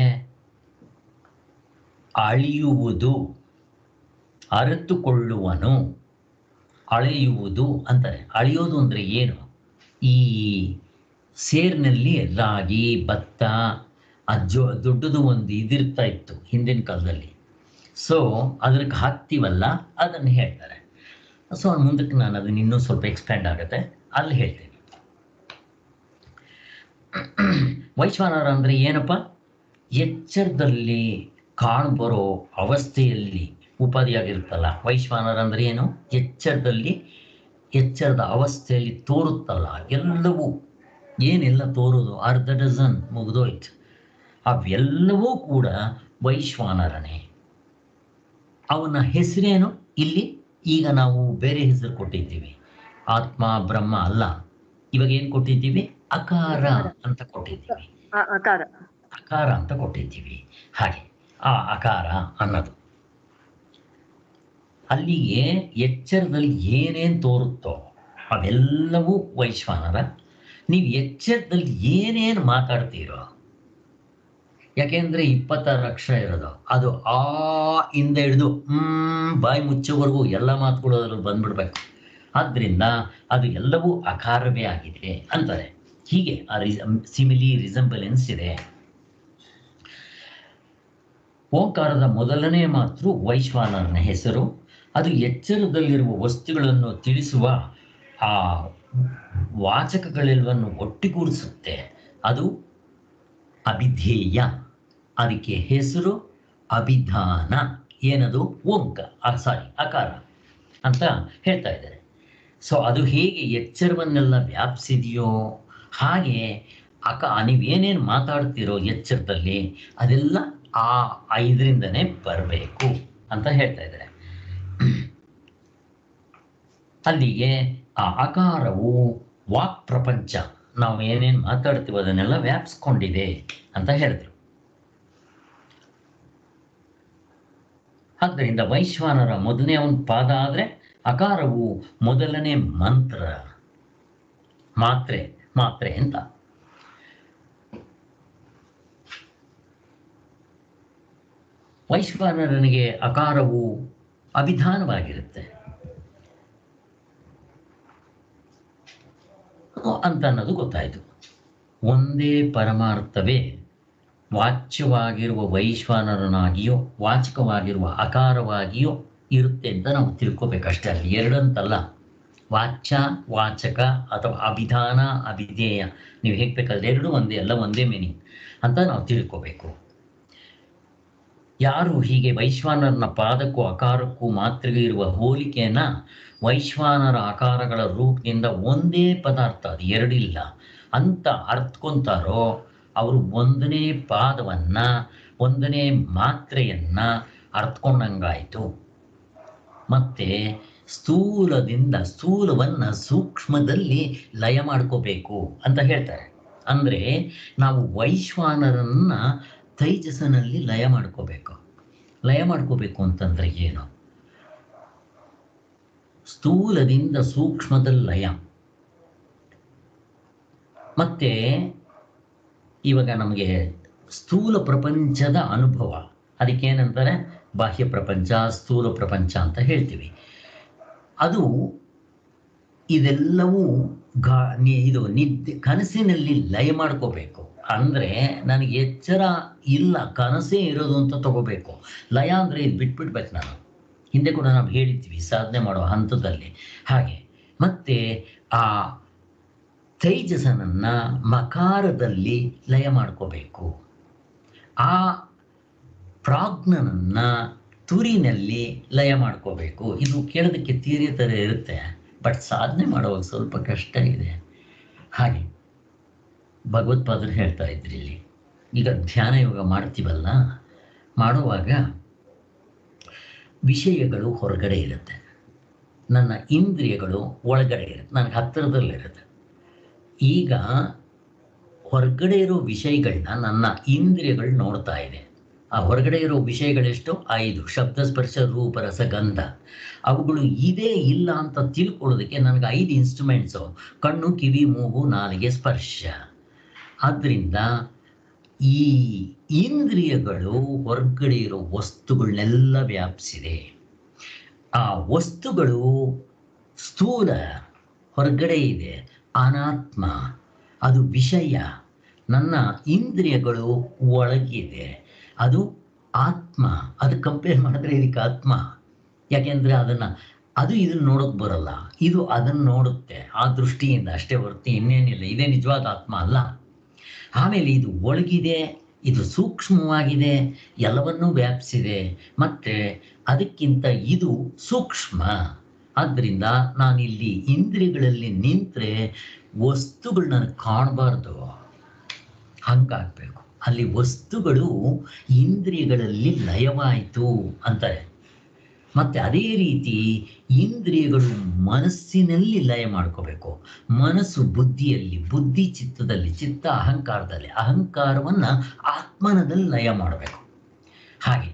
ಅಳಿಯುವುದು ಅರಿತುಕೊಳ್ಳುವನು ಅಳೆಯುವುದು ಅಂತಾರೆ ಅಳೆಯೋದು ಅಂದರೆ ಏನು ಈ ಸೇರಿನಲ್ಲಿ ರಾಗಿ ಭತ್ತ ಅಜ್ಜೋ ದೊಡ್ಡದು ಒಂದು ಇದಿರ್ತಾ ಇತ್ತು ಹಿಂದಿನ ಕಾಲದಲ್ಲಿ ಸೊ ಅದ್ರಿಗೆ ಹಾಕ್ತೀವಲ್ಲ ಅದನ್ನು ಹೇಳ್ತಾರೆ ಸೊ ಮುಂದಕ್ಕೆ ನಾನು ಅದನ್ನ ಇನ್ನೂ ಸ್ವಲ್ಪ ಎಕ್ಸ್ಪ್ಯಾಂಡ್ ಆಗುತ್ತೆ ಅಲ್ಲಿ ಹೇಳ್ತೇನೆ ವೈಶ್ವಾನರ ಅಂದರೆ ಏನಪ್ಪ ಎಚ್ಚರದಲ್ಲಿ ಕಾಣಬರೋ ಅವಸ್ಥೆಯಲ್ಲಿ ಉಪಾಧಿಯಾಗಿರುತ್ತಲ್ಲ ವೈಶ್ವಾನರ ಅಂದರೆ ಏನು ಎಚ್ಚರದಲ್ಲಿ ಎಚ್ಚರದ ಅವಸ್ಥೆಯಲ್ಲಿ ತೋರುತ್ತಲ್ಲ ಎಲ್ಲವೂ ಏನೆಲ್ಲ ತೋರೋದು ಅರ್ಧ ಡಜನ್ ಮುಗಿದೋಯ್ತು ಅವೆಲ್ಲವೂ ಕೂಡ ವೈಶ್ವಾನರನೇ ಅವನ ಹೆಸರೇನು ಇಲ್ಲಿ ಈಗ ನಾವು ಬೇರೆ ಹೆಸರು ಕೊಟ್ಟಿದ್ದೀವಿ ಆತ್ಮ ಬ್ರಹ್ಮ ಅಲ್ಲ ಇವಾಗ ಏನು ಕೊಟ್ಟಿದ್ದೀವಿ ಅಕಾರ ಅಂತ ಕೊಟ್ಟಿದ್ದೀವಿ ಆ- ಆಕಾರ ಅಕಾರ ಅಂತ ಕೊಟ್ಟಿದ್ದೀವಿ ಹಾಗೆ ಆ ಅಕಾರ ಅನ್ನೋದು ಅಲ್ಲಿಗೆ ಎಚ್ಚರದಲ್ಲಿ ಏನೇನು ತೋರುತ್ತೋ ಅವೆಲ್ಲವೂ ವೈಶ್ವಾನರ ನೀವು ಎಚ್ಚರದಲ್ಲಿ ಏನೇನು ಮಾತಾಡ್ತೀರೋ ಯಾಕೆಂದ್ರೆ ಇಪ್ಪತ್ತಾರು ಅಕ್ಷರ ಇರೋದು ಅದು ಆ ಇಂದ ಹಿಡಿದು ಹ್ಮ್ ಬಾಯಿ ಮುಚ್ಚೋವರೆಗೂ ಎಲ್ಲ ಮಾತುಗಳು ಅದ್ರಲ್ಲಿ ಬಂದ್ಬಿಡ್ಬೇಕು ಆದ್ರಿಂದ ಅದು ಎಲ್ಲವೂ ಅಕಾರವೇ ಆಗಿದೆ ಅಂತಾರೆ ಹೀಗೆ ಆ ಸಿಮಿಲಿ ರಿಸಂಬಲೆನ್ಸ್ ಇದೆ ಓಂಕಾರದ ಮೊದಲನೇ ಮಾತೃ ವೈಶ್ವಾನರನ ಹೆಸರು ಅದು ಎಚ್ಚರದಲ್ಲಿರುವ ವಸ್ತುಗಳನ್ನು ತಿಳಿಸುವ ಆ ವಾಚಕಗಳೆಲ್ಲವನ್ನು ಒಟ್ಟಿಗೂಡಿಸುತ್ತೆ ಅದು ಅಭಿಧೇಯ ಅದಕ್ಕೆ ಹೆಸರು ಅಭಿಧಾನ ಏನದು ಓಂಕ ಸಾರಿ ಅಕಾರ ಅಂತ ಹೇಳ್ತಾ ಇದ್ದಾರೆ ಸೊ ಅದು ಹೇಗೆ ಎಚ್ಚರವನ್ನೆಲ್ಲ ವ್ಯಾಪಿಸಿದೆಯೋ ಹಾಗೆ ಅಕ ನೀವೇನೇನು ಮಾತಾಡ್ತೀರೋ ಎಚ್ಚರದಲ್ಲಿ ಅದೆಲ್ಲ ಆ ಐದರಿಂದನೇ ಬರಬೇಕು ಅಂತ ಹೇಳ್ತಾ ಇದ್ದಾರೆ ಅಲ್ಲಿಗೆ ಆ ಅಕಾರವು ವಾಕ್ ಪ್ರಪಂಚ ನಾವು ಏನೇನು ಮಾತಾಡ್ತೀವೋ ಅದನ್ನೆಲ್ಲ ವ್ಯಾಪಿಸ್ಕೊಂಡಿದೆ ಅಂತ ಹೇಳಿದ್ರು ಆದ್ದರಿಂದ ವೈಶ್ವಾನರ ಮೊದಲನೇ ಒಂದು ಪಾದ ಆದರೆ ಅಕಾರವು ಮೊದಲನೇ ಮಂತ್ರ ಮಾತ್ರೆ ಮಾತ್ರೆ ಅಂತ ವೈಶ್ವಾನರನಿಗೆ ಅಕಾರವು ಅಭಿಧಾನವಾಗಿರುತ್ತೆ ಅಂತ ಅನ್ನೋದು ಗೊತ್ತಾಯಿತು ಒಂದೇ ಪರಮಾರ್ಥವೇ ವಾಚ್ಯವಾಗಿರುವ ವೈಶ್ವಾನರನಾಗಿಯೋ ವಾಚಕವಾಗಿರುವ ಅಕಾರವಾಗಿಯೋ ಇರುತ್ತೆ ಅಂತ ನಾವು ತಿಳ್ಕೊಬೇಕಷ್ಟೇ ಅಲ್ಲಿ ಎರಡಂತಲ್ಲ ವಾಚ್ಯ ವಾಚಕ ಅಥವಾ ಅಭಿಧಾನ ಅಭಿಧೇಯ ನೀವು ಹೇಗೆ ಬೇಕಾದ್ರೆ ಎರಡು ಒಂದೇ ಎಲ್ಲ ಒಂದೇ ಮೀನಿಂಗ್ ಅಂತ ನಾವು ತಿಳ್ಕೋಬೇಕು ಯಾರು ಹೀಗೆ ವೈಶ್ವಾನರನ ಪಾದಕ್ಕೂ ಅಕಾರಕ್ಕೂ ಮಾತ್ರೆಗೆ ಇರುವ ಹೋಲಿಕೆಯನ್ನ ವೈಶ್ವಾನರ ಆಕಾರಗಳ ರೂಪದಿಂದ ಒಂದೇ ಪದಾರ್ಥ ಅದು ಎರಡಿಲ್ಲ ಅಂತ ಅರ್ಥಕೊಂತಾರೋ ಅವರು ಒಂದನೇ ಪಾದವನ್ನ ಒಂದನೇ ಮಾತ್ರೆಯನ್ನ ಅರ್ಥಕೊಂಡಂಗಾಯ್ತು ಮತ್ತೆ ಸ್ಥೂಲದಿಂದ ಸ್ಥೂಲವನ್ನ ಸೂಕ್ಷ್ಮದಲ್ಲಿ ಲಯ ಮಾಡ್ಕೋಬೇಕು ಅಂತ ಹೇಳ್ತಾರೆ ಅಂದ್ರೆ ನಾವು ವೈಶ್ವಾನರನ್ನ ತೈಜಸನಲ್ಲಿ ಲಯ ಮಾಡ್ಕೋಬೇಕು ಲಯ ಮಾಡ್ಕೋಬೇಕು ಅಂತಂದ್ರೆ ಏನು ಸ್ಥೂಲದಿಂದ ಸೂಕ್ಷ್ಮದಲ್ಲಿ ಲಯ ಮತ್ತೆ ಇವಾಗ ನಮಗೆ ಸ್ಥೂಲ ಪ್ರಪಂಚದ ಅನುಭವ ಅದಕ್ಕೇನಂತಾರೆ ಬಾಹ್ಯ ಪ್ರಪಂಚ ಸ್ಥೂಲ ಪ್ರಪಂಚ ಅಂತ ಹೇಳ್ತೀವಿ ಅದು ಇದೆಲ್ಲವೂ ಗಾ ನಿ- ಇದು ನಿದ್ದೆ ಕನಸಿನಲ್ಲಿ ಲಯ ಮಾಡ್ಕೋಬೇಕು ಅಂದ್ರೆ ನನಗೆ ಎಚ್ಚರ ಇಲ್ಲ ಕನಸೇ ಇರೋದು ಅಂತ ತಗೋಬೇಕು ಲಯ ಅಂದ್ರೆ ಇದು ಬಿಟ್ಬಿಡ್ಬೇಕು ನಾನು ಹಿಂದೆ ಕೂಡ ನಾವು ಹೇಳಿದ್ವಿ ಸಾಧನೆ ಮಾಡೋ ಹಂತದಲ್ಲಿ ಹಾಗೆ ಮತ್ತೆ ಆ ತೈಜಸನನ್ನ ಮಕಾರದಲ್ಲಿ ಲಯ ಮಾಡ್ಕೋಬೇಕು ಆ ಪ್ರಾಜ್ಞನನ್ನ ತುರಿನಲ್ಲಿ ಲಯ ಮಾಡ್ಕೋಬೇಕು ಇದು ಕೇಳೋದಕ್ಕೆ ತೀರಿ ಥರ ಇರುತ್ತೆ ಬಟ್ ಸಾಧನೆ ಮಾಡುವಾಗ ಸ್ವಲ್ಪ ಕಷ್ಟ ಇದೆ ಹಾಗೆ ಭಗವತ್ಪಾದರು ಹೇಳ್ತಾ ಇದ್ರಿ ಇಲ್ಲಿ ಈಗ ಧ್ಯಾನ ಯೋಗ ಮಾಡ್ತೀವಲ್ಲ ಮಾಡುವಾಗ ವಿಷಯಗಳು ಹೊರಗಡೆ ಇರುತ್ತೆ ನನ್ನ ಇಂದ್ರಿಯಗಳು ಒಳಗಡೆ ಇರುತ್ತೆ ನನಗೆ ಹತ್ತಿರದಲ್ಲಿರುತ್ತೆ ಈಗ ಹೊರಗಡೆ ಇರೋ ವಿಷಯಗಳನ್ನ ನನ್ನ ಇಂದ್ರಿಯಗಳು ನೋಡ್ತಾ ಇದೆ ಆ ಹೊರಗಡೆ ಇರೋ ವಿಷಯಗಳೆಷ್ಟು ಐದು ಶಬ್ದ ಸ್ಪರ್ಶ ರೂಪ ರಸ ಗಂಧ ಅವುಗಳು ಇದೇ ಇಲ್ಲ ಅಂತ ತಿಳ್ಕೊಳ್ಳೋದಕ್ಕೆ ನನಗೆ ಐದು ಇನ್ಸ್ಟ್ರೂಮೆಂಟ್ಸು ಕಣ್ಣು ಕಿವಿ ಮೂಗು ನಾಲಿಗೆ ಸ್ಪರ್ಶ ಆದ್ದರಿಂದ ಈ ಇಂದ್ರಿಯಗಳು ಹೊರಗಡೆ ಇರೋ ವಸ್ತುಗಳನ್ನೆಲ್ಲ ವ್ಯಾಪಿಸಿದೆ ಆ ವಸ್ತುಗಳು ಸ್ಥೂಲ ಹೊರಗಡೆ ಇದೆ ಅನಾತ್ಮ ಅದು ವಿಷಯ ನನ್ನ ಇಂದ್ರಿಯಗಳು ಒಳಗಿದೆ ಅದು ಆತ್ಮ ಅದು ಕಂಪೇರ್ ಮಾಡಿದ್ರೆ ಇದಕ್ಕೆ ಆತ್ಮ ಯಾಕೆಂದ್ರೆ ಅದನ್ನ ಅದು ಇದನ್ನ ನೋಡಕ್ ಬರಲ್ಲ ಇದು ಅದನ್ನ ನೋಡುತ್ತೆ ಆ ದೃಷ್ಟಿಯಿಂದ ಅಷ್ಟೇ ಹೊರತು ಇನ್ನೇನಿಲ್ಲ ಇದೇ ನಿಜವಾದ ಆತ್ಮ ಅಲ್ಲ ಆಮೇಲೆ ಇದು ಒಳಗಿದೆ ಇದು ಸೂಕ್ಷ್ಮವಾಗಿದೆ ಎಲ್ಲವನ್ನೂ ವ್ಯಾಪಿಸಿದೆ ಮತ್ತೆ ಅದಕ್ಕಿಂತ ಇದು ಸೂಕ್ಷ್ಮ ಆದ್ದರಿಂದ ನಾನಿಲ್ಲಿ ಇಂದ್ರಿಯಗಳಲ್ಲಿ ನಿಂತ್ರೆ ವಸ್ತುಗಳು ನನಗೆ ಕಾಣಬಾರ್ದು ಹಂಗಾಗ್ಬೇಕು ಅಲ್ಲಿ ವಸ್ತುಗಳು ಇಂದ್ರಿಯಗಳಲ್ಲಿ ಲಯವಾಯಿತು ಅಂತಾರೆ ಮತ್ತೆ ಅದೇ ರೀತಿ ಇಂದ್ರಿಯಗಳು ಮನಸ್ಸಿನಲ್ಲಿ ಲಯ ಮಾಡ್ಕೋಬೇಕು ಮನಸ್ಸು ಬುದ್ಧಿಯಲ್ಲಿ ಬುದ್ಧಿ ಚಿತ್ತದಲ್ಲಿ ಚಿತ್ತ ಅಹಂಕಾರದಲ್ಲಿ ಅಹಂಕಾರವನ್ನ ಆತ್ಮನದಲ್ಲಿ ಲಯ ಮಾಡಬೇಕು ಹಾಗೆ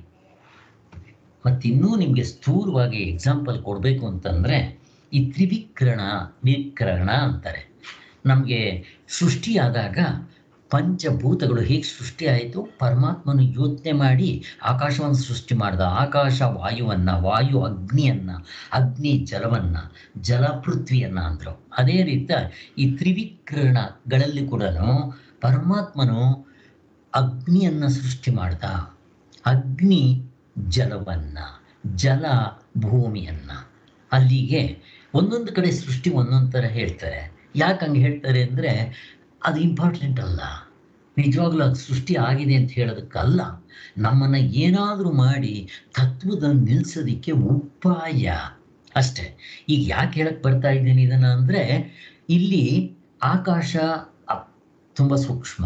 ಮತ್ತಿನ್ನೂ ನಿಮಗೆ ಸ್ಥೂಲವಾಗಿ ಎಕ್ಸಾಂಪಲ್ ಕೊಡಬೇಕು ಅಂತಂದ್ರೆ ಈ ತ್ರಿವಿಕ್ರಣ ವಿಕ್ರಣ ಅಂತಾರೆ ನಮಗೆ ಸೃಷ್ಟಿಯಾದಾಗ ಪಂಚಭೂತಗಳು ಹೇಗೆ ಸೃಷ್ಟಿ ಆಯಿತು ಪರಮಾತ್ಮನು ಯೋಚನೆ ಮಾಡಿ ಆಕಾಶವನ್ನು ಸೃಷ್ಟಿ ಮಾಡಿದ ಆಕಾಶ ವಾಯುವನ್ನ ವಾಯು ಅಗ್ನಿಯನ್ನ ಅಗ್ನಿ ಜಲವನ್ನ ಜಲ ಪೃಥ್ವಿಯನ್ನ ಅಂದ್ರು ಅದೇ ರೀತಿ ಈ ತ್ರಿವಿಕ್ರಣಗಳಲ್ಲಿ ಕೂಡ ಪರಮಾತ್ಮನು ಅಗ್ನಿಯನ್ನ ಸೃಷ್ಟಿ ಮಾಡ್ದ ಅಗ್ನಿ ಜಲವನ್ನ ಜಲ ಭೂಮಿಯನ್ನ ಅಲ್ಲಿಗೆ ಒಂದೊಂದು ಕಡೆ ಸೃಷ್ಟಿ ಒಂದೊಂದು ಥರ ಹೇಳ್ತಾರೆ ಯಾಕೆ ಹಂಗೆ ಹೇಳ್ತಾರೆ ಅಂದರೆ ಅದು ಇಂಪಾರ್ಟೆಂಟ್ ಅಲ್ಲ ನಿಜವಾಗ್ಲೂ ಅದು ಸೃಷ್ಟಿ ಆಗಿದೆ ಅಂತ ಹೇಳೋದಕ್ಕಲ್ಲ ನಮ್ಮನ್ನ ಏನಾದರೂ ಮಾಡಿ ತತ್ವದಲ್ಲಿ ನಿಲ್ಸೋದಿಕ್ಕೆ ಉಪಾಯ ಅಷ್ಟೇ ಈಗ ಯಾಕೆ ಹೇಳಕ್ ಬರ್ತಾ ಇದ್ದೀನಿ ಇದನ್ನ ಅಂದ್ರೆ ಇಲ್ಲಿ ಆಕಾಶ ಅಪ್- ತುಂಬಾ ಸೂಕ್ಷ್ಮ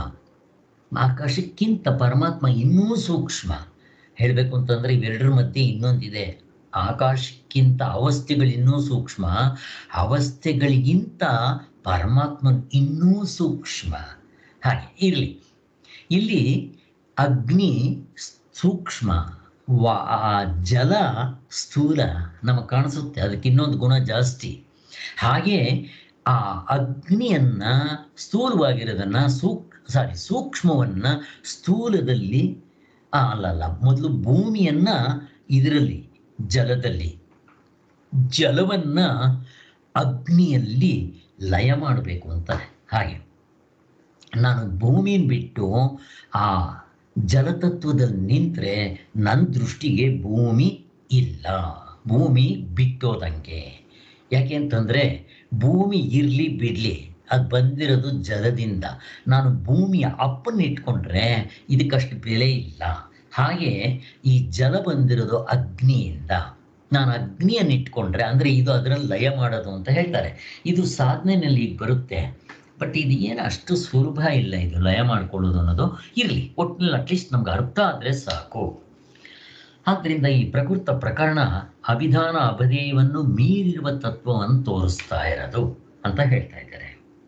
ಆಕಾಶಕ್ಕಿಂತ ಪರಮಾತ್ಮ ಇನ್ನೂ ಸೂಕ್ಷ್ಮ ಹೇಳಬೇಕು ಅಂತಂದ್ರೆ ಇವೆರಡರ ಮಧ್ಯೆ ಇನ್ನೊಂದಿದೆ ಆಕಾಶಕ್ಕಿಂತ ಅವಸ್ಥೆಗಳು ಇನ್ನೂ ಸೂಕ್ಷ್ಮ ಅವಸ್ಥೆಗಳಿಗಿಂತ ಪರಮಾತ್ಮನ್ ಇನ್ನೂ ಸೂಕ್ಷ್ಮ ಹಾಗೆ ಇರಲಿ ಇಲ್ಲಿ ಅಗ್ನಿ ಸೂಕ್ಷ್ಮ ವಾ ಆ ಜಲ ಸ್ಥೂಲ ನಮಗೆ ಕಾಣಿಸುತ್ತೆ ಅದಕ್ಕೆ ಇನ್ನೊಂದು ಗುಣ ಜಾಸ್ತಿ ಹಾಗೆ ಆ ಅಗ್ನಿಯನ್ನ ಸ್ಥೂಲವಾಗಿರೋದನ್ನ ಸೂಕ್ ಸಾರಿ ಸೂಕ್ಷ್ಮವನ್ನ ಸ್ಥೂಲದಲ್ಲಿ ಆ, ಅಲ್ಲ ಅಲ್ಲ ಮೊದಲು ಭೂಮಿಯನ್ನ ಇದರಲ್ಲಿ ಜಲದಲ್ಲಿ ಜಲವನ್ನ ಅಗ್ನಿಯಲ್ಲಿ ಲಯ ಮಾಡಬೇಕು ಅಂತಾರೆ ಹಾಗೆ ನಾನು ಭೂಮಿನ ಬಿಟ್ಟು ಆ ಜಲತತ್ವದಲ್ಲಿ ನಿಂತ್ರೆ ನನ್ನ ದೃಷ್ಟಿಗೆ ಭೂಮಿ ಇಲ್ಲ ಭೂಮಿ ಬಿಟ್ಟೋದಂಗೆ ಯಾಕೆ ಅಂತಂದ್ರೆ ಭೂಮಿ ಇರ್ಲಿ ಬಿಡ್ಲಿ ಅದು ಬಂದಿರೋದು ಜಲದಿಂದ ನಾನು ಭೂಮಿಯ ಅಪ್ಪನ್ನ ಇಟ್ಕೊಂಡ್ರೆ ಇದಕ್ಕಷ್ಟು ಬೆಲೆ ಇಲ್ಲ ಹಾಗೆ ಈ ಜಲ ಬಂದಿರೋದು ಅಗ್ನಿಯಿಂದ ನಾನು ಅಗ್ನಿಯನ್ನು ಇಟ್ಕೊಂಡ್ರೆ ಅಂದ್ರೆ ಇದು ಅದರಲ್ಲಿ ಲಯ ಮಾಡೋದು ಅಂತ ಹೇಳ್ತಾರೆ ಇದು ಸಾಧನೆಯಲ್ಲಿ ಈಗ ಬರುತ್ತೆ ಬಟ್ ಇದು ಏನು ಅಷ್ಟು ಸುಲಭ ಇಲ್ಲ ಇದು ಲಯ ಮಾಡ್ಕೊಳ್ಳೋದು ಅನ್ನೋದು ಇರಲಿ ಒಟ್ಟಿನಲ್ಲಿ ಅಟ್ಲೀಸ್ಟ್ ನಮ್ಗೆ ಅರ್ಥ ಆದರೆ ಸಾಕು ಆದ್ದರಿಂದ ಈ ಪ್ರಕೃತ ಪ್ರಕರಣ ಅಭಿಧಾನ ಅಭದೇಯವನ್ನು ಮೀರಿರುವ ತತ್ವವನ್ನು ತೋರಿಸ್ತಾ ಇರೋದು ಅಂತ ಹೇಳ್ತಾ ಇದ್ದಾರೆ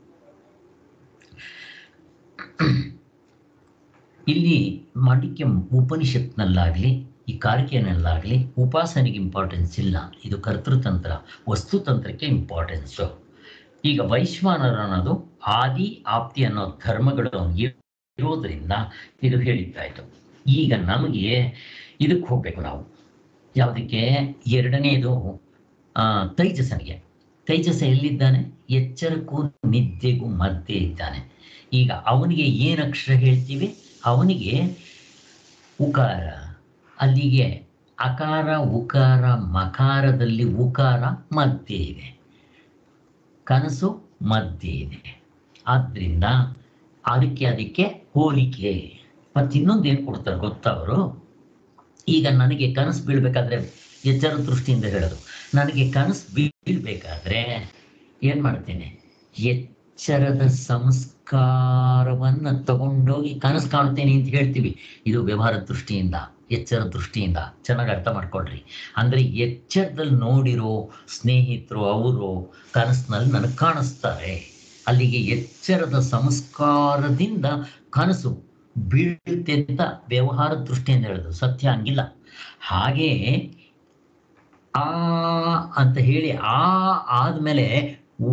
ಇಲ್ಲಿ ಮಾಂಡಿಕ್ಯ ಉಪನಿಷತ್ನಲ್ಲಾಗ್ಲಿ ಈ ಕಾರಿಕೆಯಲ್ಲಾಗ್ಲಿ ಉಪಾಸನೆಗೆ ಇಂಪಾರ್ಟೆನ್ಸ್ ಇಲ್ಲ ಇದು ಕರ್ತೃತಂತ್ರ ವಸ್ತುತಂತ್ರಕ್ಕೆ ಇಂಪಾರ್ಟೆನ್ಸು ಈಗ ವೈಶ್ವಾನರ ಅನ್ನೋದು ಆದಿ ಆಪ್ತಿ ಅನ್ನೋ ಧರ್ಮಗಳು ಇರೋದ್ರಿಂದ ಇದು ಹೇಳಿದ್ದಾಯ್ತು ಈಗ ನಮಗೆ ಇದಕ್ಕೆ ಹೋಗ್ಬೇಕು ನಾವು ಯಾವುದಕ್ಕೆ ಎರಡನೇದು ಆ, ತೈಜಸನಿಗೆ ತೈಜಸ ಎಲ್ಲಿದ್ದಾನೆ ಎಚ್ಚರಕ್ಕೂ ನಿದ್ದೆಗೂ ಮಧ್ಯೆ ಇದ್ದಾನೆ ಈಗ ಅವನಿಗೆ ಏನು ಅಕ್ಷರ ಹೇಳ್ತೀವಿ ಅವನಿಗೆ ಉಕಾರ ಅಲ್ಲಿಗೆ ಅಕಾರ ಉಕಾರ ಮಕಾರದಲ್ಲಿ ಉಕಾರ ಮಧ್ಯೆ ಇದೆ ಕನಸು ಮಧ್ಯೆ ಇದೆ ಆದ್ರಿಂದ ಅದಕ್ಕೆ ಅದಕ್ಕೆ ಹೋಲಿಕೆ ಮತ್ತೆ ಇನ್ನೊಂದು ಏನು ಕೊಡ್ತಾರೆ ಗೊತ್ತಾ ಅವರು ಈಗ ನನಗೆ ಕನಸು ಬೀಳ್ಬೇಕಾದ್ರೆ ಎಚ್ಚರ ದೃಷ್ಟಿಯಿಂದ ಹೇಳೋದು ನನಗೆ ಕನಸು ಬೀಳ್ಬೇಕಾದ್ರೆ ಏನ್ ಮಾಡ್ತೇನೆ ಎಚ್ಚರದ ಸಂಸ್ಕಾರವನ್ನ ತಗೊಂಡೋಗಿ ಕನಸು ಕಾಣ್ತೇನೆ ಅಂತ ಹೇಳ್ತೀವಿ ಇದು ವ್ಯವಹಾರ ದೃಷ್ಟಿಯಿಂದ ಎಚ್ಚರ ದೃಷ್ಟಿಯಿಂದ ಚೆನ್ನಾಗಿ ಅರ್ಥ ಮಾಡ್ಕೊಳ್ರಿ ಅಂದರೆ ಎಚ್ಚರದಲ್ಲಿ ನೋಡಿರೋ ಸ್ನೇಹಿತರು ಅವರು ಕನಸಿನಲ್ಲಿ ನನಗೆ ಕಾಣಿಸ್ತಾರೆ ಅಲ್ಲಿಗೆ ಎಚ್ಚರದ ಸಂಸ್ಕಾರದಿಂದ ಕನಸು ಬೀಳುತ್ತೆ ಅಂತ ವ್ಯವಹಾರ ದೃಷ್ಟಿಯಿಂದ ಹೇಳೋದು ಸತ್ಯ ಹಂಗಿಲ್ಲ ಹಾಗೆ ಆ ಅಂತ ಹೇಳಿ ಆ ಆದಮೇಲೆ ಊ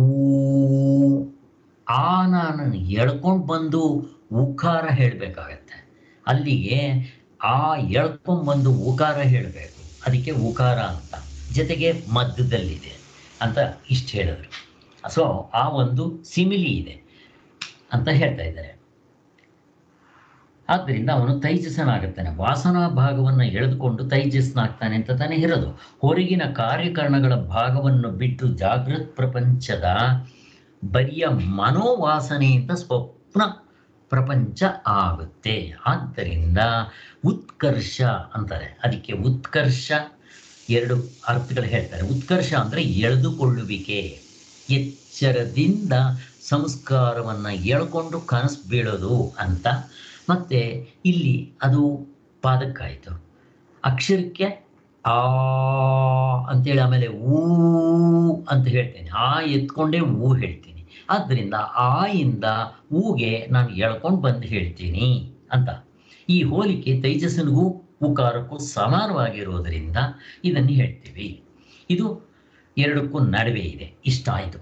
ಆ ನಾನು ಎಳ್ಕೊಂಡು ಬಂದು ಉಕಾರ ಹೇಳಬೇಕಾಗತ್ತೆ ಅಲ್ಲಿಗೆ ಆ ಎಳ್ಕೊಂಡು ಬಂದು ಉಕಾರ ಹೇಳಬೇಕು ಅದಕ್ಕೆ ಉಕಾರ ಅಂತ ಜೊತೆಗೆ ಮಧ್ಯದಲ್ಲಿದೆ ಅಂತ ಇಷ್ಟು ಹೇಳಿದ್ರು ಸೊ ಆ ಒಂದು ಸಿಮಿಲಿ ಇದೆ ಅಂತ ಹೇಳ್ತಾ ಇದ್ದಾರೆ ಆದ್ದರಿಂದ ಅವನು ತೈಜಸನಾಗುತ್ತಾನೆ ವಾಸನಾ ಭಾಗವನ್ನು ಎಳೆದುಕೊಂಡು ತೈಜಸ್ನಾಗ್ತಾನೆ ಅಂತ ತಾನೇ ಇರೋದು ಹೊರಗಿನ ಕಾರ್ಯಕರಣಗಳ ಭಾಗವನ್ನು ಬಿಟ್ಟು ಜಾಗೃತ್ ಪ್ರಪಂಚದ ಬರಿಯ ಮನೋವಾಸನೆಯಿಂದ ಸ್ವಪ್ನ ಪ್ರಪಂಚ ಆಗುತ್ತೆ ಆದ್ದರಿಂದ ಉತ್ಕರ್ಷ ಅಂತಾರೆ ಅದಕ್ಕೆ ಉತ್ಕರ್ಷ ಎರಡು ಅರ್ಥಗಳು ಹೇಳ್ತಾರೆ ಉತ್ಕರ್ಷ ಅಂದರೆ ಎಳೆದುಕೊಳ್ಳುವಿಕೆ ಎಚ್ಚರದಿಂದ ಸಂಸ್ಕಾರವನ್ನು ಎಳ್ಕೊಂಡು ಕನಸು ಬೀಳೋದು ಅಂತ ಮತ್ತೆ ಇಲ್ಲಿ ಅದು ಪಾದಕ್ಕಾಯಿತು ಅಕ್ಷರಕ್ಕೆ ಆ ಅಂತೇಳಿ ಆಮೇಲೆ ಊ ಅಂತ ಹೇಳ್ತೇನೆ ಆ ಎತ್ಕೊಂಡೇ ಊ ಹೇಳ್ತೀನಿ ಆದ್ದರಿಂದ ಆ ಇಂದ ಊಗೆ ನಾನು ಎಳ್ಕೊಂಡು ಬಂದು ಹೇಳ್ತೀನಿ ಅಂತ ಈ ಹೋಲಿಕೆ ತೈಜಸ್ಸನಿಗೂ ಉಕಾರಕ್ಕೂ ಸಮಾನವಾಗಿರೋದರಿಂದ ಇದನ್ನು ಹೇಳ್ತೀವಿ ಇದು ಎರಡಕ್ಕೂ ನಡುವೆ ಇದೆ ಇಷ್ಟ ಆಯಿತು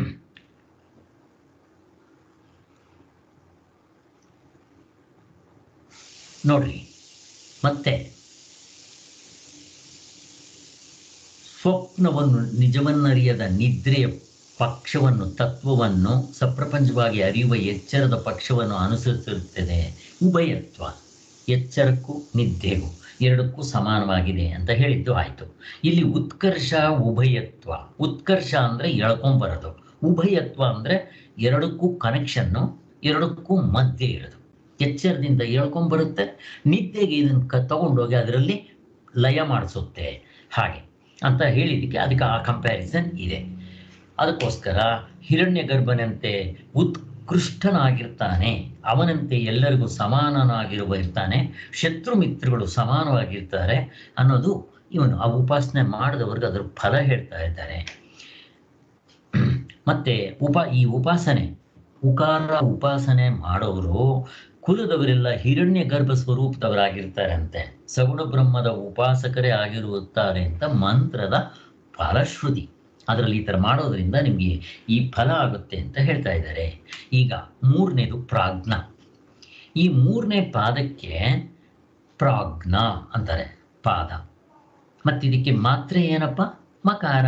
ನೋಡ್ರಿ ಮತ್ತೆ ಸ್ವಪ್ನವನ್ನು ನಿಜವನ್ನರಿಯದ ನಿದ್ರೆಯ ಪಕ್ಷವನ್ನು ತತ್ವವನ್ನು ಸಪ್ರಪಂಚವಾಗಿ ಅರಿಯುವ ಎಚ್ಚರದ ಪಕ್ಷವನ್ನು ಅನುಸರಿಸುತ್ತದೆ ಉಭಯತ್ವ ಎಚ್ಚರಕ್ಕೂ ನಿದ್ದೆಗೂ ಎರಡಕ್ಕೂ ಸಮಾನವಾಗಿದೆ ಅಂತ ಹೇಳಿದ್ದು ಆಯಿತು ಇಲ್ಲಿ ಉತ್ಕರ್ಷ ಉಭಯತ್ವ ಉತ್ಕರ್ಷ ಅಂದರೆ ಎಳ್ಕೊಂಬರೋದು ಉಭಯತ್ವ ಅಂದರೆ ಎರಡಕ್ಕೂ ಕನೆಕ್ಷನ್ನು ಎರಡಕ್ಕೂ ಮಧ್ಯೆ ಇರೋದು ಎಚ್ಚರದಿಂದ ಹೇಳ್ಕೊಂಬರುತ್ತೆ ನಿದ್ದೆಗೆ ಇದನ್ನು ಕ ತಗೊಂಡೋಗಿ ಅದರಲ್ಲಿ ಲಯ ಮಾಡಿಸುತ್ತೆ ಹಾಗೆ ಅಂತ ಹೇಳಿದ್ದಕ್ಕೆ ಅದಕ್ಕೆ ಆ ಕಂಪ್ಯಾರಿಸನ್ ಇದೆ ಅದಕ್ಕೋಸ್ಕರ ಹಿರಣ್ಯ ಗರ್ಭನಂತೆ ಉತ್ಕೃಷ್ಟನಾಗಿರ್ತಾನೆ ಅವನಂತೆ ಎಲ್ಲರಿಗೂ ಸಮಾನನಾಗಿರುವ ಇರ್ತಾನೆ ಶತ್ರು ಮಿತ್ರಗಳು ಸಮಾನವಾಗಿರ್ತಾರೆ ಅನ್ನೋದು ಇವನು ಆ ಉಪಾಸನೆ ಮಾಡಿದವ್ರಿಗೆ ಅದ್ರ ಫಲ ಹೇಳ್ತಾ ಇದ್ದಾರೆ ಮತ್ತೆ ಉಪ ಈ ಉಪಾಸನೆ ಉಕಾರ ಉಪಾಸನೆ ಮಾಡೋರು ಕುಲದವರೆಲ್ಲ ಹಿರಣ್ಯ ಗರ್ಭ ಸ್ವರೂಪದವರಾಗಿರ್ತಾರಂತೆ ಸಗುಣ ಬ್ರಹ್ಮದ ಉಪಾಸಕರೇ ಆಗಿರುತ್ತಾರೆ ಅಂತ ಮಂತ್ರದ ಫಲಶ್ರುತಿ ಅದರಲ್ಲಿ ಈ ಥರ ಮಾಡೋದ್ರಿಂದ ನಿಮಗೆ ಈ ಫಲ ಆಗುತ್ತೆ ಅಂತ ಹೇಳ್ತಾ ಇದ್ದಾರೆ ಈಗ ಮೂರನೇದು ಪ್ರಾಜ್ಞ ಈ ಮೂರನೇ ಪಾದಕ್ಕೆ ಪ್ರಾಜ್ಞ ಅಂತಾರೆ ಪಾದ ಮತ್ತಿದಕ್ಕೆ ಮಾತ್ರೆ ಏನಪ್ಪ ಮಕಾರ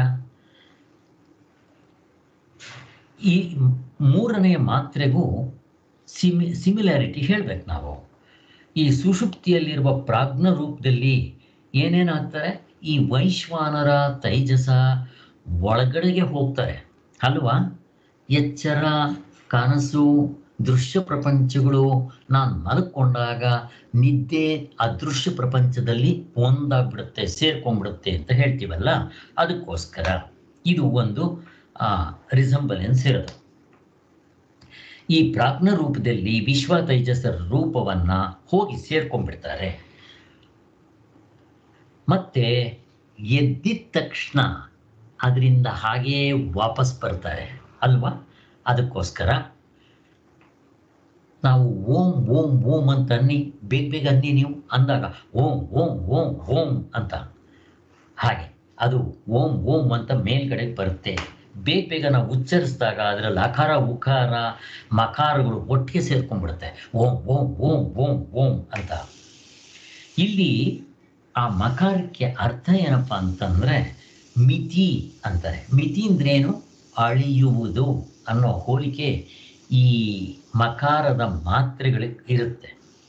ಈ ಮೂರನೆಯ ಮಾತ್ರೆಗೂ ಸಿಮಿ ಸಿಮಿಲಾರಿಟಿ ಹೇಳ್ಬೇಕು ನಾವು ಈ ಸುಷುಪ್ತಿಯಲ್ಲಿರುವ ಪ್ರಾಜ್ಞ ರೂಪದಲ್ಲಿ ಏನೇನಾಗ್ತಾರೆ ಈ ವೈಶ್ವಾನರ ತೈಜಸ ಒಳಗಡೆಗೆ ಹೋಗ್ತಾರೆ ಅಲ್ವಾ ಎಚ್ಚರ ಕನಸು ದೃಶ್ಯ ಪ್ರಪಂಚಗಳು ನಾನು ಮಲ್ಕೊಂಡಾಗ ನಿದ್ದೆ ಆ ದೃಶ್ಯ ಪ್ರಪಂಚದಲ್ಲಿ ಒಂದಾಗ್ಬಿಡುತ್ತೆ ಸೇರ್ಕೊಂಡ್ಬಿಡುತ್ತೆ ಅಂತ ಹೇಳ್ತೀವಲ್ಲ ಅದಕ್ಕೋಸ್ಕರ ಇದು ಒಂದು ರಿಸಂಬಲೆನ್ಸ್ ಇರೋದು ಈ ಪ್ರಾಜ್ಞ ರೂಪದಲ್ಲಿ ವಿಶ್ವ ತೈಜಸರ ರೂಪವನ್ನ ಹೋಗಿ ಸೇರ್ಕೊಂಡ್ಬಿಡ್ತಾರೆ ಮತ್ತೆ ಎದ್ದಿದ ತಕ್ಷಣ ಅದರಿಂದ ಹಾಗೇ ವಾಪಸ್ ಬರ್ತಾರೆ ಅಲ್ವಾ ಅದಕ್ಕೋಸ್ಕರ ನಾವು ಓಂ ಓಂ ಓಂ ಅಂತ ಅನ್ನಿ ಬೇಗ ಬೇಗ ಅನ್ನಿ ನೀವು ಅಂದಾಗ ಓಂ ಓಂ ಓಂ ಓಂ ಅಂತ ಹಾಗೆ ಅದು ಓಂ ಓಂ ಅಂತ ಮೇಲ್ಗಡೆ ಬರುತ್ತೆ ಬೇಗ ಬೇಗ ನಾವು ಉಚ್ಚರಿಸಿದಾಗ ಅದರಲ್ಲಿ ಅಕಾರ ಉಕಾರ ಮಕಾರಗಳು ಒಟ್ಟಿಗೆ ಸೇರ್ಕೊಂಡ್ಬಿಡುತ್ತೆ ಓಂ ಓಂ ಓಂ ಓಂ ಓಂ ಅಂತ ಇಲ್ಲಿ ಆ ಮಕಾರಕ್ಕೆ ಅರ್ಥ ಏನಪ್ಪ ಅಂತಂದ್ರೆ ಮಿತಿ ಅಂತಾರೆ ಮಿತಿ ಅಂದ್ರೇನು ಅಳಿಯುವುದು ಅನ್ನೋ ಹೋಲಿಕೆ ಈ ಮಕಾರದ ಮಾತ್ರೆಗಳಿಗೆ ಇರುತ್ತೆ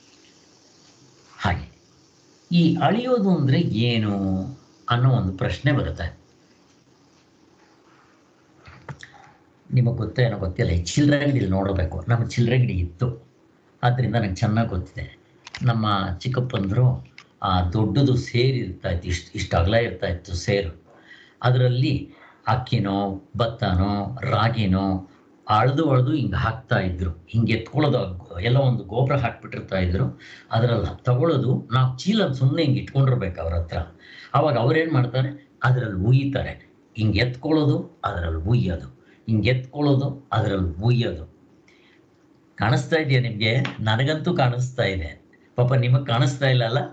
ಹಾಗೆ ಈ ಅಳಿಯೋದು ಅಂದ್ರೆ ಏನು ಅನ್ನೋ ಒಂದು ಪ್ರಶ್ನೆ ಬರುತ್ತೆ ನಿಮಗೆ ಗೊತ್ತೇನೋ ಗೊತ್ತಿಲ್ಲ ಈ ಚಿಲ್ಲರೆಗಡಿಲಿ ನೋಡಬೇಕು ನಮ್ಮ ಚಿಲ್ಲರೆಗಡಿ ಇತ್ತು ಆದ್ದರಿಂದ ನನಗೆ ಚೆನ್ನಾಗಿ ಗೊತ್ತಿದೆ ನಮ್ಮ ಚಿಕ್ಕಪ್ಪಂದರು ಆ ದೊಡ್ಡದು ಸೇರು ಇರ್ತಾ ಇತ್ತು ಇಷ್ಟು ಇಷ್ಟು ಅಗಲ ಇರ್ತಾ ಇತ್ತು ಸೇರು ಅದರಲ್ಲಿ ಅಕ್ಕಿನೋ ಭತ್ತನೋ ರಾಗಿನೋ ಅಳ್ದು ಅಳ್ದು ಹಿಂಗೆ ಹಾಕ್ತಾ ಇದ್ರು ಹಿಂಗೆ ಎತ್ಕೊಳ್ಳೋದು ಆ ಎಲ್ಲ ಒಂದು ಗೊಬ್ಬರ ಹಾಕ್ಬಿಟ್ಟಿರ್ತಾ ಇದ್ರು ಅದರಲ್ಲಿ ತಗೊಳ್ಳೋದು ನಾವು ಚೀಲ ಸುಮ್ಮನೆ ಹಿಂಗೆ ಇಟ್ಕೊಂಡಿರ್ಬೇಕು ಅವ್ರ ಹತ್ರ ಅವಾಗ ಅವ್ರೇನು ಮಾಡ್ತಾರೆ ಅದರಲ್ಲಿ ಉಯ್ತಾರೆ ಹಿಂಗೆ ಎತ್ಕೊಳ್ಳೋದು ಅದರಲ್ಲಿ ಉಯ್ಯೋದು ಹಿಂಗೆ ಎತ್ಕೊಳ್ಳೋದು ಅದರಲ್ಲಿ ಉಯ್ಯೋದು ಕಾಣಿಸ್ತಾ ಇದೆಯಾ ನಿಮಗೆ ನನಗಂತೂ ಕಾಣಿಸ್ತಾ ಇದೆ ಪಾಪ ನಿಮಗೆ ಕಾಣಿಸ್ತಾ ಇಲ್ಲ ಅಲ್ಲ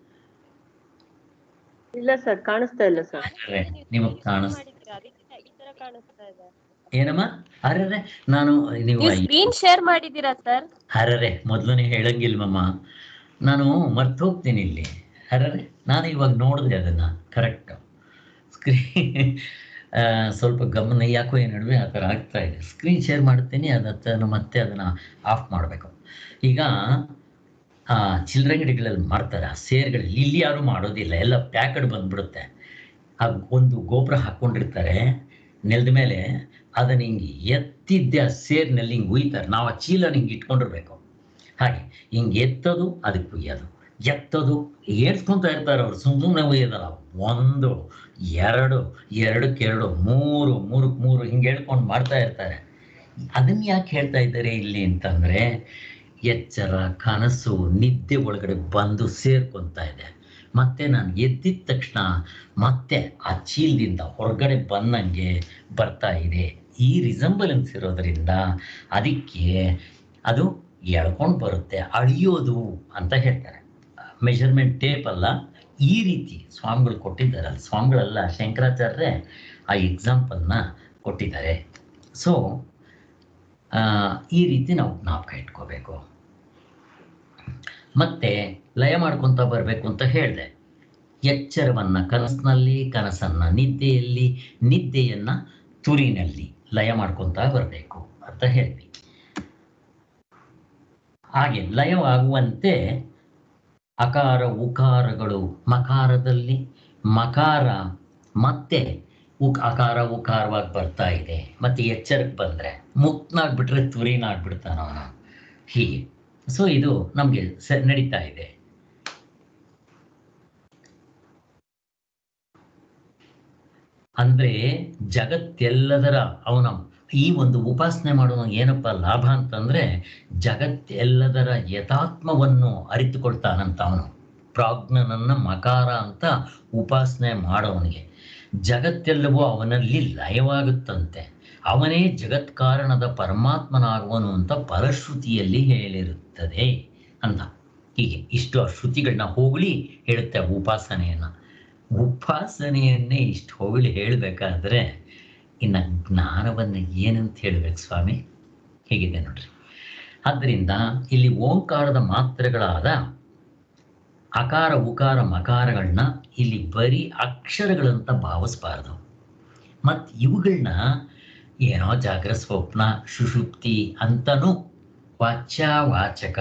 ಇಲ್ಲ ಸರ್ ಕಾಣಿಸ್ತಾ ಇಲ್ಲ ಸರ್ ಅರೆ, ನಿಮಗ್ ಕಾಣಿಸ್ ಮಾಡಿದ್ದೀರಾ? ಅದಕ್ಕೆ ಈ ತರ ಕಾಣಿಸ್ತಾ ಇದೆ ಏನಮ್ಮ ಅರೆ ನಾನು ನೀವು ನೀವು ಸ್ಕ್ರೀನ್ ಶೇರ್ ಮಾಡಿದ್ದೀರಾ ಸರ್ ಅರರೆ ಮೊದಲನೇ ಹೇಳಂಗಿಲ್ವಮ್ಮ ನಾನು ಮರ್ತು ಹೋಗ್ತೀನಿ ಇಲ್ಲಿ ಅರರೆ ನಾನು ಇವಾಗ ನೋಡಿದೆ ಅದನ್ನು ಕರೆಕ್ಟ್ ಸ್ಕ್ರೀನ್ ಸ್ವಲ್ಪ ಗಮನ ಯಾಕೋ ಈ ನಡುವೆ ಆ ಥರ ಆಗ್ತಾ ಇದೆ ಸ್ಕ್ರೀನ್ ಶೇರ್ ಮಾಡ್ತೀನಿ ಅದನ್ನು ಮತ್ತೆ ಅದನ್ನು ಆಫ್ ಮಾಡಬೇಕು ಈಗ ಆ ಚಿಲ್ಲರೆ ಅಂಗಡಿಗಳಲ್ಲಿ ಮಾಡ್ತಾರೆ ಆ ಸೇರ್ಗಳಲ್ಲಿ ಇಲ್ಲಿ ಯಾರು ಮಾಡೋದಿಲ್ಲ ಎಲ್ಲ ಪ್ಯಾಕೆಟ್ ಬಂದ್ಬಿಡುತ್ತೆ ಆ ಒಂದು ಗೊಬ್ಬರ ಹಾಕ್ಕೊಂಡಿರ್ತಾರೆ ನೆಲದ ಮೇಲೆ ಅದನ್ನ ಹಿಂಗೆ ಎತ್ತಿದ್ದೆ ಆ ಸೇರಿನಲ್ಲಿ ಹಿಂಗೆ ಉಯ್ತಾರೆ ನಾವು ಆ ಚೀಲನ ಹಿಂಗೆ ಇಟ್ಕೊಂಡಿರ್ಬೇಕು ಹಾಗೆ ಹಿಂಗೆ ಎತ್ತೋದು ಅದಕ್ಕೆ ಉಯ್ಯೋದು ಎತ್ತೋದು ಏರ್ಸ್ಕೊಂತ ಇರ್ತಾರೆ ಅವ್ರು ಸುಮ್ ಸುಮ್ಮನೆ ಉಯ್ಯೋದಲ್ಲ ಒಂದು ಎರಡು ಎರಡಕ್ಕೆ ಎರಡು ಮೂರು ಮೂರಕ್ಕೆ ಮೂರು ಹಿಂಗೆ ಹೇಳ್ಕೊಂಡು ಮಾಡ್ತಾ ಇರ್ತಾರೆ ಅದನ್ನ ಯಾಕೆ ಹೇಳ್ತಾ ಇದ್ದಾರೆ ಇಲ್ಲಿ ಅಂತಂದ್ರೆ ಎಚ್ಚರ ಕನಸು ನಿದ್ದೆ ಒಳಗಡೆ ಬಂದು ಸೇರ್ಕೊಂತ ಇದೆ ಮತ್ತೆ ನಾನು ಎದ್ದಿದ ತಕ್ಷಣ ಮತ್ತೆ ಆ ಚೀಲದಿಂದ ಹೊರಗಡೆ ಬಂದಂಗೆ ಬರ್ತಾ ಇದೆ ಈ ರಿಸಂಬಲೆನ್ಸ್ ಇರೋದ್ರಿಂದ ಅದಕ್ಕೆ ಅದು ಎಳ್ಕೊಂಡು ಬರುತ್ತೆ ಅಳಿಯೋದು ಅಂತ ಹೇಳ್ತಾರೆ ಮೆಷರ್ಮೆಂಟ್ ಟೇಪ್ ಅಲ್ಲ ಈ ರೀತಿ ಸ್ವಾಮಿಗಳು ಕೊಟ್ಟಿದ್ದಾರಲ್ಲ ಸ್ವಾಮಿಗಳೆಲ್ಲ ಶಂಕರಾಚಾರ್ಯರೇ ಆ ಎಕ್ಸಾಂಪಲ್ನ ಕೊಟ್ಟಿದ್ದಾರೆ ಸೊ ಈ ರೀತಿ ನಾವು ಜ್ಞಾಪಕ ಇಟ್ಕೋಬೇಕು ಮತ್ತೆ ಲಯ ಮಾಡ್ಕೊತ ಬರಬೇಕು ಅಂತ ಹೇಳಿದೆ ಎಚ್ಚರವನ್ನ ಕನಸಿನಲ್ಲಿ ಕನಸನ್ನ ನಿದ್ದೆಯಲ್ಲಿ ನಿದ್ದೆಯನ್ನ ತುರಿನಲ್ಲಿ ಲಯ ಮಾಡ್ಕೊತ ಬರಬೇಕು ಅಂತ ಹೇಳ್ವಿ ಹಾಗೆ ಲಯವಾಗುವಂತೆ ಅಕಾರ ಉಕಾರಗಳು ಮಕಾರದಲ್ಲಿ ಮಕಾರ ಮತ್ತೆ ಉಕ್ ಅಕಾರ ಉಕಾರವಾಗಿ ಬರ್ತಾ ಇದೆ ಮತ್ತೆ ಎಚ್ಚರಕ್ಕೆ ಬಂದ್ರೆ ಮುಕ್ತನಾಗ್ಬಿಟ್ರೆ ತುರಿನಾಗ್ಬಿಡ್ತಾನ ಅವನು ಹೀಗೆ ಸೊ ಇದು ನಮಗೆ ಸ ನಡೀತಾ ಇದೆ ಅಂದ್ರೆ ಜಗತ್ತೆಲ್ಲದರ ಅವನ ಈ ಒಂದು ಉಪಾಸನೆ ಮಾಡುವ ಏನಪ್ಪ ಲಾಭ ಅಂತಂದ್ರೆ ಜಗತ್ತೆಲ್ಲದರ ಯಥಾತ್ಮವನ್ನು ಅರಿತುಕೊಳ್ತಾನಂತ ಅವನು ಪ್ರಾಜ್ಞನನ್ನ ಮಕಾರ ಅಂತ ಉಪಾಸನೆ ಮಾಡೋವನಿಗೆ ಜಗತ್ತೆಲ್ಲವೂ ಅವನಲ್ಲಿ ಲಯವಾಗುತ್ತಂತೆ ಅವನೇ ಜಗತ್ಕಾರಣದ ಪರಮಾತ್ಮನಾಗುವನು ಅಂತ ಫಲಶ್ರುತಿಯಲ್ಲಿ ಹೇಳಿರುತ್ತದೆ ಅಂತ ಹೀಗೆ ಇಷ್ಟು ಆ ಶ್ರುತಿಗಳನ್ನ ಹೋಗಲಿ ಹೇಳುತ್ತೆ ಆ ಉಪಾಸನೆಯನ್ನ ಉಪಾಸನೆಯನ್ನೇ ಇಷ್ಟು ಹೊಗಳಿ ಹೇಳಬೇಕಾದ್ರೆ ಇನ್ನು ಜ್ಞಾನವನ್ನು ಏನಂತ ಹೇಳ್ಬೇಕು ಸ್ವಾಮಿ ಹೇಗಿದೆ ನೋಡ್ರಿ ಆದ್ದರಿಂದ ಇಲ್ಲಿ ಓಂಕಾರದ ಮಾತ್ರೆಗಳಾದ ಅಕಾರ ಉಕಾರ ಮಕಾರಗಳನ್ನ ಇಲ್ಲಿ ಬರೀ ಅಕ್ಷರಗಳಂತ ಭಾವಿಸ್ಬಾರ್ದು ಮತ್ತು ಇವುಗಳನ್ನ ಏನೋ ಜಾಗ್ರ ಸ್ವಪ್ನ ಸುಷುಪ್ತಿ ಅಂತನೂ ವಾಚ್ಯ ವಾಚಕ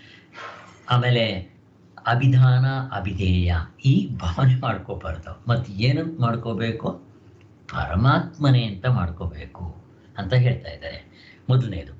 ಆಮೇಲೆ ಅಭಿಧಾನ ಅಭಿಧೇಯ ಈ ಭಾವನೆ ಮಾಡ್ಕೋಬಾರ್ದು ಮತ್ತು ಏನಂತ ಮಾಡ್ಕೋಬೇಕು ಪರಮಾತ್ಮನೇ ಅಂತ ಮಾಡ್ಕೋಬೇಕು ಅಂತ ಹೇಳ್ತಾ ಇದ್ದಾರೆ ಮೊದಲನೇದು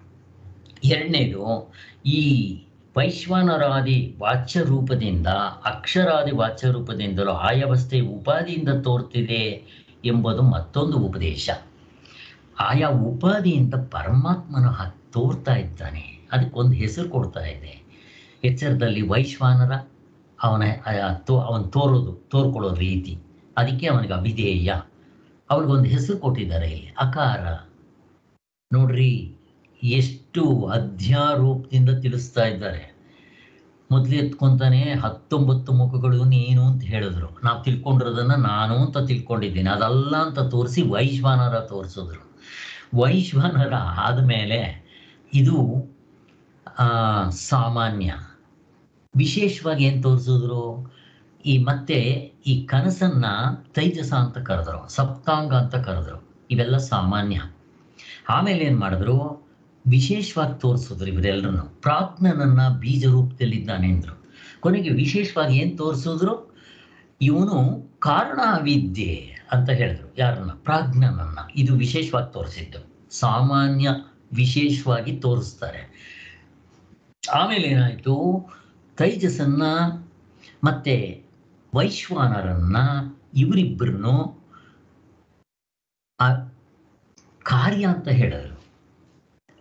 ಎರಡನೇದು ಈ ವೈಶ್ವಾನರಾದಿ ವಾಚ್ಯ ರೂಪದಿಂದ ಅಕ್ಷರಾದಿ ವಾಚ್ಯ ರೂಪದಿಂದಲೂ ಆಯವಸ್ಥೆ ಉಪಾಧಿಯಿಂದ ತೋರ್ತಿದೆ ಎಂಬುದು ಮತ್ತೊಂದು ಉಪದೇಶ ಆಯಾ ಉಪಾಧಿಯಿಂದ ಪರಮಾತ್ಮನ ಹ- ತೋರ್ತಾ ಇದ್ದಾನೆ ಅದಕ್ಕೊಂದು ಹೆಸರು ಕೊಡ್ತಾ ಇದೆ ಎಚ್ಚರದಲ್ಲಿ ವೈಶ್ವಾನರ ಅವನ ಆ- ತೋ ಅವನು ತೋರೋದು ತೋರ್ಕೊಳ್ಳೋ ರೀತಿ ಅದಕ್ಕೆ ಅವನಿಗೆ ಅಭಿಧೇಯ ಅವನಿಗೊಂದು ಹೆಸರು ಕೊಟ್ಟಿದ್ದಾರೆ ಇಲ್ಲಿ ಅಕಾರ ನೋಡ್ರಿ ಎಷ್ಟು ಅಧ್ಯಾರೋಪದಿಂದ ತಿಳಿಸ್ತಾ ಇದ್ದಾರೆ ಮೊದಲು ಎತ್ಕೊಂತಾನೆ ಹತ್ತೊಂಬತ್ತು ಮುಖಗಳು ನೀನು ಅಂತ ಹೇಳಿದ್ರು ನಾವು ತಿಳ್ಕೊಂಡಿರೋದನ್ನ ನಾನು ಅಂತ ತಿಳ್ಕೊಂಡಿದ್ದೀನಿ ಅದಲ್ಲ ಅಂತ ತೋರಿಸಿ ವೈಶ್ವಾನರ ತೋರಿಸಿದ್ರು ವೈಶ್ವಾನರ ಆದಮೇಲೆ ಇದು ಆ, ಸಾಮಾನ್ಯ ವಿಶೇಷವಾಗಿ ಏನು ತೋರಿಸಿದ್ರು ಈ ಮತ್ತೆ ಈ ಕನಸನ್ನ ತೈಜಸ ಅಂತ ಕರೆದ್ರು ಸಪ್ತಾಂಗ ಅಂತ ಕರೆದ್ರು ಇವೆಲ್ಲ ಸಾಮಾನ್ಯ ಆಮೇಲೆ ಏನು ಮಾಡಿದ್ರು ವಿಶೇಷವಾಗಿ ತೋರಿಸಿದ್ರು ಇವರೆಲ್ಲರನ್ನು ಪ್ರಾಜ್ಞನನ್ನ ಬೀಜ ರೂಪದಲ್ಲಿದ್ದಾನೆ ಅಂದ್ರು ಕೊನೆಗೆ ವಿಶೇಷವಾಗಿ ಏನು ತೋರಿಸಿದ್ರು ಇವನು ಕಾರಣ ವಿದ್ಯೆ ಅಂತ ಹೇಳಿದ್ರು ಯಾರನ್ನ ಪ್ರಾಜ್ಞನನ್ನ ಇದು ವಿಶೇಷವಾಗಿ ತೋರಿಸಿದ್ದು ಸಾಮಾನ್ಯ ವಿಶೇಷವಾಗಿ ತೋರಿಸ್ತಾರೆ ಆಮೇಲೆ ಏನಾಯ್ತು ತೈಜಸನ್ನ ಮತ್ತೆ ವೈಶ್ವಾನರನ್ನ ಇವರಿಬ್ಬರನ್ನು ಆ ಕಾರ್ಯ ಅಂತ ಹೇಳಿದ್ರು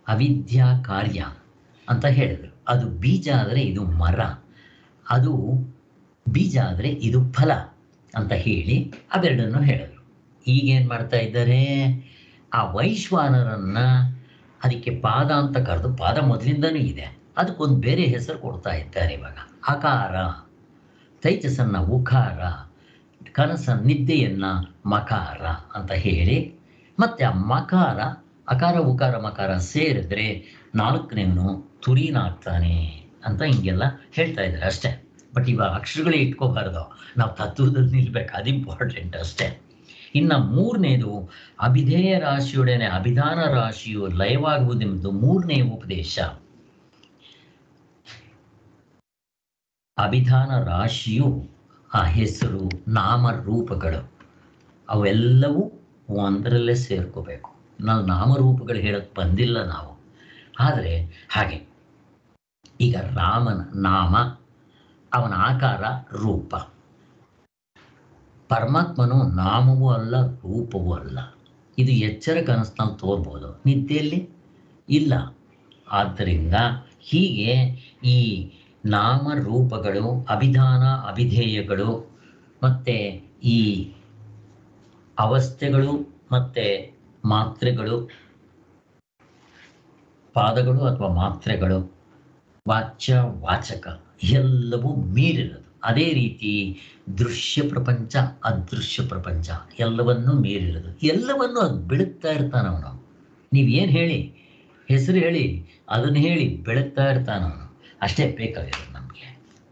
ಅವಿದ್ಯಾ ಕಾರ್ಯ ಅಂತ ಹೇಳಿದರು ಅದು ಬೀಜ ಆದರೆ ಇದು ಮರ ಅದು ಬೀಜ ಆದರೆ ಇದು ಫಲ ಅಂತ ಹೇಳಿ ಅವೆರಡನ್ನು ಹೇಳಿದರು ಈಗೇನು ಮಾಡ್ತಾ ಇದ್ದಾರೆ ಆ ವೈಶ್ವಾನರನ್ನ ಅದಕ್ಕೆ ಪಾದ ಅಂತ ಕರೆದು ಪಾದ ಮೊದಲಿಂದನೂ ಇದೆ ಅದಕ್ಕೊಂದು ಬೇರೆ ಹೆಸರು ಕೊಡ್ತಾ ಇದ್ದಾರೆ ಇವಾಗ ಅಕಾರ ತೈಜಸನ್ನ ಉಕಾರ ಕನಸ ನಿದ್ದೆಯನ್ನ ಮಕಾರ ಅಂತ ಹೇಳಿ ಮತ್ತೆ ಆ ಮಕಾರ ಅಕಾರ ಉಕಾರ ಮಕಾರ ಸೇರಿದ್ರೆ ನಾಲ್ಕನೇವನು ತುರೀನಾಗ್ತಾನೆ ಅಂತ ಹಿಂಗೆಲ್ಲ ಹೇಳ್ತಾ ಇದ್ದಾರೆ ಅಷ್ಟೇ ಬಟ್ ಇವಾಗ ಅಕ್ಷರಗಳೇ ಇಟ್ಕೋಬಾರ್ದು ನಾವು ತತ್ವದಲ್ಲಿ ನಿಲ್ಬೇಕು ಅದು ಇಂಪಾರ್ಟೆಂಟ್ ಅಷ್ಟೇ ಇನ್ನು ಮೂರನೇದು ಅಭಿಧೇಯ ರಾಶಿಯೊಡನೆ ಅಭಿಧಾನ ರಾಶಿಯು ಲಯವಾಗುವುದೆಂಬುದು ಮೂರನೇ ಉಪದೇಶ ಅಭಿಧಾನ ರಾಶಿಯು ಆ ಹೆಸರು ನಾಮರೂಪಗಳು ಅವೆಲ್ಲವೂ ಒಂದರಲ್ಲೇ ಸೇರ್ಕೋಬೇಕು ನಾವು ನಾಮರೂಪಗಳು ಹೇಳಕ್ ಬಂದಿಲ್ಲ ನಾವು ಆದರೆ ಹಾಗೆ ಈಗ ರಾಮನ ನಾಮ ಅವನ ಆಕಾರ ರೂಪ ಪರಮಾತ್ಮನು ನಾಮವೂ ಅಲ್ಲ ರೂಪವೂ ಅಲ್ಲ ಇದು ಎಚ್ಚರ ಕನಸಿನಲ್ಲಿ ತೋರ್ಬೋದು ನಿದ್ದೆಯಲ್ಲಿ ಇಲ್ಲ ಆದ್ದರಿಂದ ಹೀಗೆ ಈ ನಾಮರೂಪಗಳು ಅಭಿಧಾನ ಅಭಿಧೇಯಗಳು ಮತ್ತು ಈ ಅವಸ್ಥೆಗಳು ಮತ್ತು ಮಾತ್ರೆಗಳು ಪಾದಗಳು ಅಥವಾ ಮಾತ್ರೆಗಳು ವಾಚ್ಯ ವಾಚಕ ಎಲ್ಲವೂ ಮೀರಿರೋದು ಅದೇ ರೀತಿ ದೃಶ್ಯ ಪ್ರಪಂಚ ಅದೃಶ್ಯ ಪ್ರಪಂಚ ಎಲ್ಲವನ್ನೂ ಮೀರಿರೋದು ಎಲ್ಲವನ್ನೂ ಅದು ಬೆಳಗ್ತಾ ಇರ್ತಾನೆ ಅವನು ನೀವೇನು ಹೇಳಿ ಹೆಸರು ಹೇಳಿ ಅದನ್ನು ಹೇಳಿ ಬೆಳಗ್ತಾ ಇರ್ತಾನೆ ಅವನು ಅಷ್ಟೇ ಬೇಕಾಗಿರೋದು ನಮಗೆ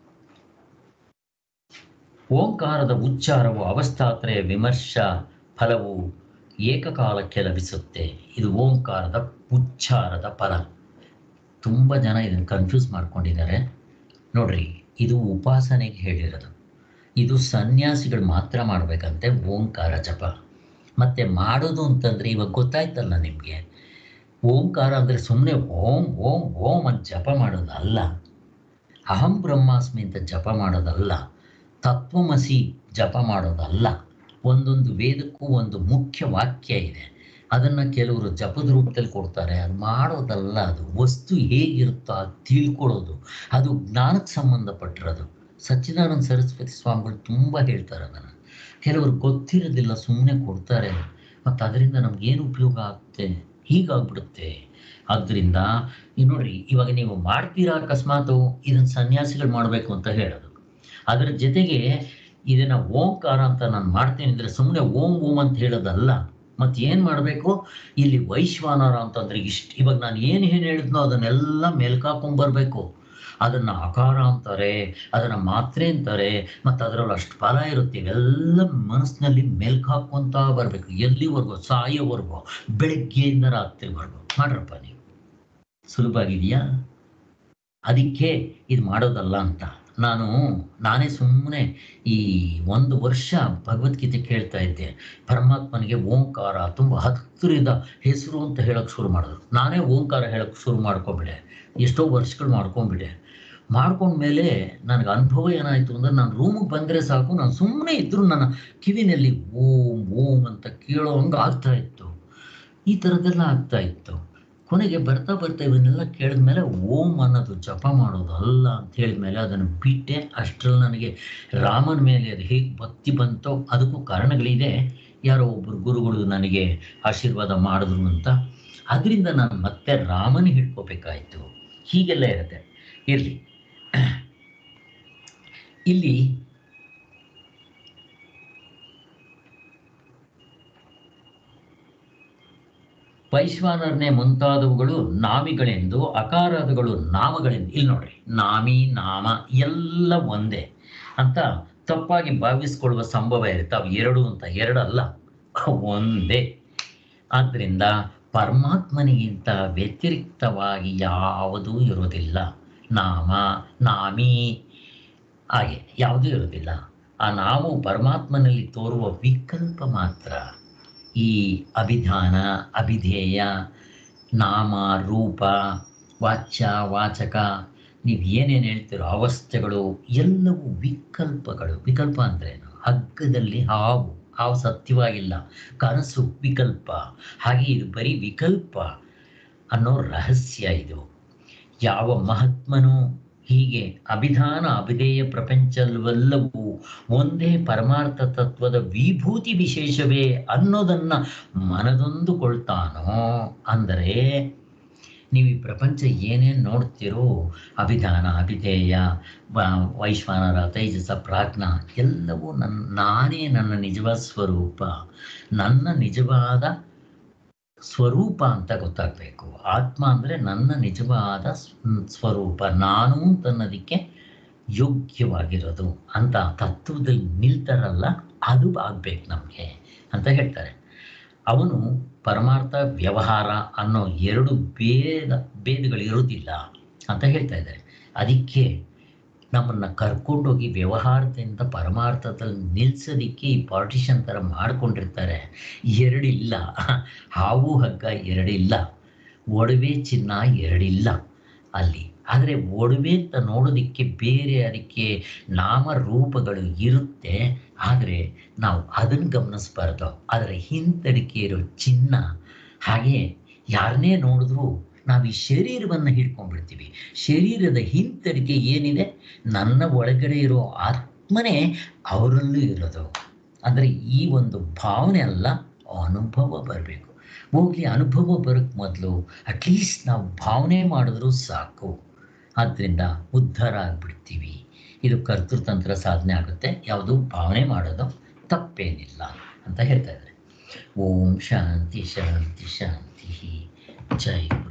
ಓಂಕಾರದ ಉಚ್ಚಾರವು ಅವಸ್ಥಾತ್ರಯ ವಿಮರ್ಶ ಫಲವು ಏಕಕಾಲಕ್ಕೆ ಲಭಿಸುತ್ತೆ ಇದು ಓಂಕಾರದ ಉಚ್ಚಾರದ ಫಲ ತುಂಬ ಜನ ಇದನ್ನು ಕನ್ಫ್ಯೂಸ್ ಮಾಡ್ಕೊಂಡಿದ್ದಾರೆ ನೋಡ್ರಿ ಇದು ಉಪಾಸನೆಗೆ ಹೇಳಿರೋದು ಇದು ಸನ್ಯಾಸಿಗಳು ಮಾತ್ರ ಮಾಡಬೇಕಂತೆ ಓಂಕಾರ ಜಪ ಮತ್ತೆ ಮಾಡೋದು ಅಂತಂದ್ರೆ ಇವಾಗ ಗೊತ್ತಾಯ್ತಲ್ಲ ನಿಮಗೆ ಓಂಕಾರ ಅಂದರೆ ಸುಮ್ಮನೆ ಓಂ ಓಂ ಓಂ ಅಂತ ಜಪ ಮಾಡೋದಲ್ಲ ಅಹಂ ಬ್ರಹ್ಮಾಸ್ಮಿ ಅಂತ ಜಪ ಮಾಡೋದಲ್ಲ ತತ್ವಮಸಿ ಜಪ ಮಾಡೋದಲ್ಲ ಒಂದೊಂದು ವೇದಕ್ಕೂ ಒಂದು ಮುಖ್ಯ ವಾಕ್ಯ ಇದೆ ಅದನ್ನು ಕೆಲವರು ಜಪದ ರೂಪದಲ್ಲಿ ಕೊಡ್ತಾರೆ ಅದು ಮಾಡೋದಲ್ಲ ಅದು ವಸ್ತು ಹೇಗಿರುತ್ತೋ ಅದು ತಿಳ್ಕೊಳ್ಳೋದು ಅದು ಜ್ಞಾನಕ್ಕೆ ಸಂಬಂಧಪಟ್ಟಿರೋದು ಸಚ್ಚಿದಾನಂದ ಸರಸ್ವತಿ ಸ್ವಾಮಿಗಳು ತುಂಬ ಹೇಳ್ತಾರೆ ಅದನ್ನು ಕೆಲವರು ಗೊತ್ತಿರೋದಿಲ್ಲ ಸುಮ್ಮನೆ ಕೊಡ್ತಾರೆ ಮತ್ತು ಅದರಿಂದ ನಮ್ಗೇನು ಉಪಯೋಗ ಆಗುತ್ತೆ ಹೀಗಾಗ್ಬಿಡುತ್ತೆ ಆದ್ದರಿಂದ ಈ ನೋಡ್ರಿ ಇವಾಗ ನೀವು ಮಾಡ್ತೀರಾ ಅಕಸ್ಮಾತು ಇದನ್ನು ಸನ್ಯಾಸಿಗಳು ಮಾಡಬೇಕು ಅಂತ ಹೇಳೋದು ಅದರ ಜೊತೆಗೆ ಇದನ್ನ ಓಂಕಾರ ಅಂತ ನಾನು ಮಾಡ್ತೀನಿ ಅಂದರೆ ಸುಮ್ಮನೆ ಓಂ ಓಂ ಅಂತ ಹೇಳೋದಲ್ಲ ಮತ್ತೆ ಏನು ಮಾಡಬೇಕು ಇಲ್ಲಿ ವೈಶ್ವಾನರ ಅಂತಂದ್ರೆ ಇಷ್ಟು ಇವಾಗ ನಾನು ಏನು ಏನು ಹೇಳಿದ್ನೋ ಅದನ್ನೆಲ್ಲ ಮೇಲ್ಕಾಕೊಂಬರ್ಬೇಕು ಅದನ್ನ ಆಕಾರ ಅಂತಾರೆ ಅದನ್ನ ಮಾತ್ರೆ ಅಂತಾರೆ ಮತ್ತು ಅದರಲ್ಲಿ ಅಷ್ಟು ಫಲ ಇರುತ್ತೆ ಇವೆಲ್ಲ ಮನಸ್ಸಿನಲ್ಲಿ ಮೇಲ್ಕಾಕೊಂತ ಬರಬೇಕು ಎಲ್ಲಿವರೆಗೂ ಸಾಯೋವರೆಗೂ ಬೆಳಗ್ಗೆಯಿಂದ ರಾತ್ರಿವರೆಗೂ ಮಾಡ್ರಪ್ಪ ನೀವು ಸುಲಭ ಆಗಿದೆಯಾ ಅದಕ್ಕೆ ಇದು ಮಾಡೋದಲ್ಲ ಅಂತ ನಾನು ನಾನೇ ಸುಮ್ಮನೆ ಈ ಒಂದು ವರ್ಷ ಭಗವದ್ಗೀತೆ ಕೇಳ್ತಾ ಇದ್ದೆ ಪರಮಾತ್ಮನಿಗೆ ಓಂಕಾರ ತುಂಬ ಹತ್ತಿರದ ಹೆಸರು ಅಂತ ಹೇಳೋಕೆ ಶುರು ಮಾಡಿದ್ರು ನಾನೇ ಓಂಕಾರ ಹೇಳೋಕೆ ಶುರು ಮಾಡ್ಕೊಂಬಿಡೆ ಎಷ್ಟೋ ವರ್ಷಗಳು ಮಾಡ್ಕೊಂಬಿಡೆ ಮಾಡ್ಕೊಂಡ್ಮೇಲೆ ನನಗೆ ಅನುಭವ ಏನಾಯಿತು ಅಂದ್ರೆ ನಾನು ರೂಮಿಗೆ ಬಂದರೆ ಸಾಕು ನಾನು ಸುಮ್ಮನೆ ಇದ್ದರೂ ನನ್ನ ಕಿವಿನಲ್ಲಿ ಓಂ ಓಂ ಅಂತ ಕೇಳೋ ಹಂಗೆ ಆಗ್ತಾ ಇತ್ತು ಈ ಥರದ್ದೆಲ್ಲ ಆಗ್ತಾ ಇತ್ತು ಕೊನೆಗೆ ಬರ್ತಾ ಬರ್ತಾ ಇವನ್ನೆಲ್ಲ ಕೇಳಿದ್ಮೇಲೆ ಓಂ ಅನ್ನೋದು ಜಪ ಮಾಡೋದು ಅಲ್ಲ ಅಂತ ಹೇಳಿದ್ಮೇಲೆ ಅದನ್ನು ಬಿಟ್ಟೆ ಅಷ್ಟರಲ್ಲಿ ನನಗೆ ರಾಮನ ಮೇಲೆ ಅದು ಹೇಗೆ ಭಕ್ತಿ ಬಂತೋ ಅದಕ್ಕೂ ಕಾರಣಗಳಿದೆ ಯಾರೋ ಒಬ್ಬರು ಗುರುಗಳು ನನಗೆ ಆಶೀರ್ವಾದ ಮಾಡಿದ್ರು ಅಂತ ಅದರಿಂದ ನಾನು ಮತ್ತೆ ರಾಮನ ಹಿಡ್ಕೋಬೇಕಾಯ್ತು ಹೀಗೆಲ್ಲ ಇರುತ್ತೆ ಇರಲಿ ಇಲ್ಲಿ ವೈಶ್ವಾನರನೆ ಮುಂತಾದವುಗಳು ನಾಮಿಗಳೆಂದು ಅಕಾರಾದಗಳು ನಾಮಗಳೆಂದು ಇಲ್ಲಿ ನೋಡ್ರಿ ನಾಮಿ ನಾಮ ಎಲ್ಲ ಒಂದೇ ಅಂತ ತಪ್ಪಾಗಿ ಭಾವಿಸ್ಕೊಳ್ಳುವ ಸಂಭವ ಇರುತ್ತೆ ಅವು ಎರಡು ಅಂತ ಎರಡಲ್ಲ ಒಂದೇ ಆದ್ದರಿಂದ ಪರಮಾತ್ಮನಿಗಿಂತ ವ್ಯತಿರಿಕ್ತವಾಗಿ ಯಾವುದೂ ಇರೋದಿಲ್ಲ ನಾಮ ನಾಮಿ ಹಾಗೆ ಯಾವುದೂ ಇರೋದಿಲ್ಲ ಆ ನಾವು ಪರಮಾತ್ಮನಲ್ಲಿ ತೋರುವ ವಿಕಲ್ಪ ಮಾತ್ರ ಈ ಅಭಿಧಾನ ಅಭಿಧೇಯ ನಾಮ ರೂಪ ವಾಚ್ಯ ವಾಚಕ ನೀವು ಏನೇನು ಹೇಳ್ತೀರೋ ಅವಸ್ಥೆಗಳು ಎಲ್ಲವೂ ವಿಕಲ್ಪಗಳು ವಿಕಲ್ಪ ಅಂದ್ರೇನು ಹಗ್ಗದಲ್ಲಿ ಹಾವು ಹಾವು ಸತ್ಯವಾಗಿಲ್ಲ ಕನಸು ವಿಕಲ್ಪ ಹಾಗೆ ಇದು ಬರೀ ವಿಕಲ್ಪ ಅನ್ನೋ ರಹಸ್ಯ ಇದು ಯಾವ ಮಹಾತ್ಮನು ಹೀಗೆ ಅಭಿಧಾನ ಅಭಿಧೇಯ ಪ್ರಪಂಚವೆಲ್ಲವೂ ಒಂದೇ ಪರಮಾರ್ಥ ತತ್ವದ ವಿಭೂತಿ ವಿಶೇಷವೇ ಅನ್ನೋದನ್ನ ಮನದೊಂದುಕೊಳ್ತಾನೋ ಅಂದರೆ ನೀವು ಈ ಪ್ರಪಂಚ ಏನೇನು ನೋಡ್ತೀರೋ ಅಭಿಧಾನ ಅಭಿಧೇಯ ವ- ವೈಶ್ವಾನರ ತೈಜಸ ಪ್ರಾಜ್ಞ ಎಲ್ಲವೂ ನನ್ನ ನಾನೇ ನನ್ನ ನಿಜವಾದ ಸ್ವರೂಪ ನನ್ನ ನಿಜವಾದ ಸ್ವರೂಪ ಅಂತ ಗೊತ್ತಾಗಬೇಕು ಆತ್ಮ ಅಂದರೆ ನನ್ನ ನಿಜವಾದ ಸ್ವ- ಸ್ವರೂಪ ನಾನು ಅಂತನ್ನೋದಕ್ಕೆ ಯೋಗ್ಯವಾಗಿರೋದು ಅಂತ ತತ್ವದಲ್ಲಿ ನಿಲ್ತಾರಲ್ಲ ಅದು ಆಗ್ಬೇಕು ನಮಗೆ ಅಂತ ಹೇಳ್ತಾರೆ ಅವನು ಪರಮಾರ್ಥ ವ್ಯವಹಾರ ಅನ್ನೋ ಎರಡು ಭೇದ ಭೇದಗಳು ಇರೋದಿಲ್ಲ ಅಂತ ಹೇಳ್ತಾ ಇದ್ದಾರೆ ಅದಕ್ಕೆ ನಮ್ಮನ್ನು ಕರ್ಕೊಂಡೋಗಿ ವ್ಯವಹಾರದಿಂದ ಪರಮಾರ್ಥದಲ್ಲಿ ನಿಲ್ಸೋದಿಕ್ಕೆ ಈ ಪಾರ್ಟಿಷನ್ ಥರ ಮಾಡ್ಕೊಂಡಿರ್ತಾರೆ ಎರಡಿಲ್ಲ ಹಾವು ಹಗ್ಗ ಎರಡಿಲ್ಲ ಒಡವೆ ಚಿನ್ನ ಎರಡಿಲ್ಲ ಅಲ್ಲಿ ಆದರೆ ಒಡವೆ ಅಂತ ನೋಡೋದಕ್ಕೆ ಬೇರೆ ಅದಕ್ಕೆ ನಾಮರೂಪಗಳು ಇರುತ್ತೆ ಆದರೆ ನಾವು ಅದನ್ನು ಗಮನಿಸ್ಬಾರ್ದು ಅದರ ಹಿಂತಡಿಕೆ ಇರೋ ಚಿನ್ನ ಹಾಗೆ ಯಾರನ್ನೇ ನೋಡಿದ್ರೂ ನಾವು ಈ ಶರೀರವನ್ನು ಹಿಡ್ಕೊಂಡ್ಬಿಡ್ತೀವಿ ಶರೀರದ ಹಿಂತಡಿಕೆ ಏನಿದೆ ನನ್ನ ಒಳಗಡೆ ಇರೋ ಆತ್ಮನೇ ಅವರಲ್ಲೂ ಇರೋದು ಅಂದರೆ ಈ ಒಂದು ಭಾವನೆ ಅಲ್ಲ ಅನುಭವ ಬರಬೇಕು ಹೋಗ್ಲಿ ಅನುಭವ ಬರೋಕ್ಕೆ ಮೊದಲು ಅಟ್ಲೀಸ್ಟ್ ನಾವು ಭಾವನೆ ಮಾಡಿದ್ರೂ ಸಾಕು ಆದ್ದರಿಂದ ಉದ್ಧಾರ ಆಗ್ಬಿಡ್ತೀವಿ ಇದು ಕರ್ತೃತಂತ್ರ ಸಾಧನೆ ಆಗುತ್ತೆ ಯಾವುದು ಭಾವನೆ ಮಾಡೋದು ತಪ್ಪೇನಿಲ್ಲ ಅಂತ ಹೇಳ್ತಾ ಇದ್ದಾರೆ ಓಂ ಶಾಂತಿ ಶಾಂತಿ ಶಾಂತಿ ಜೈ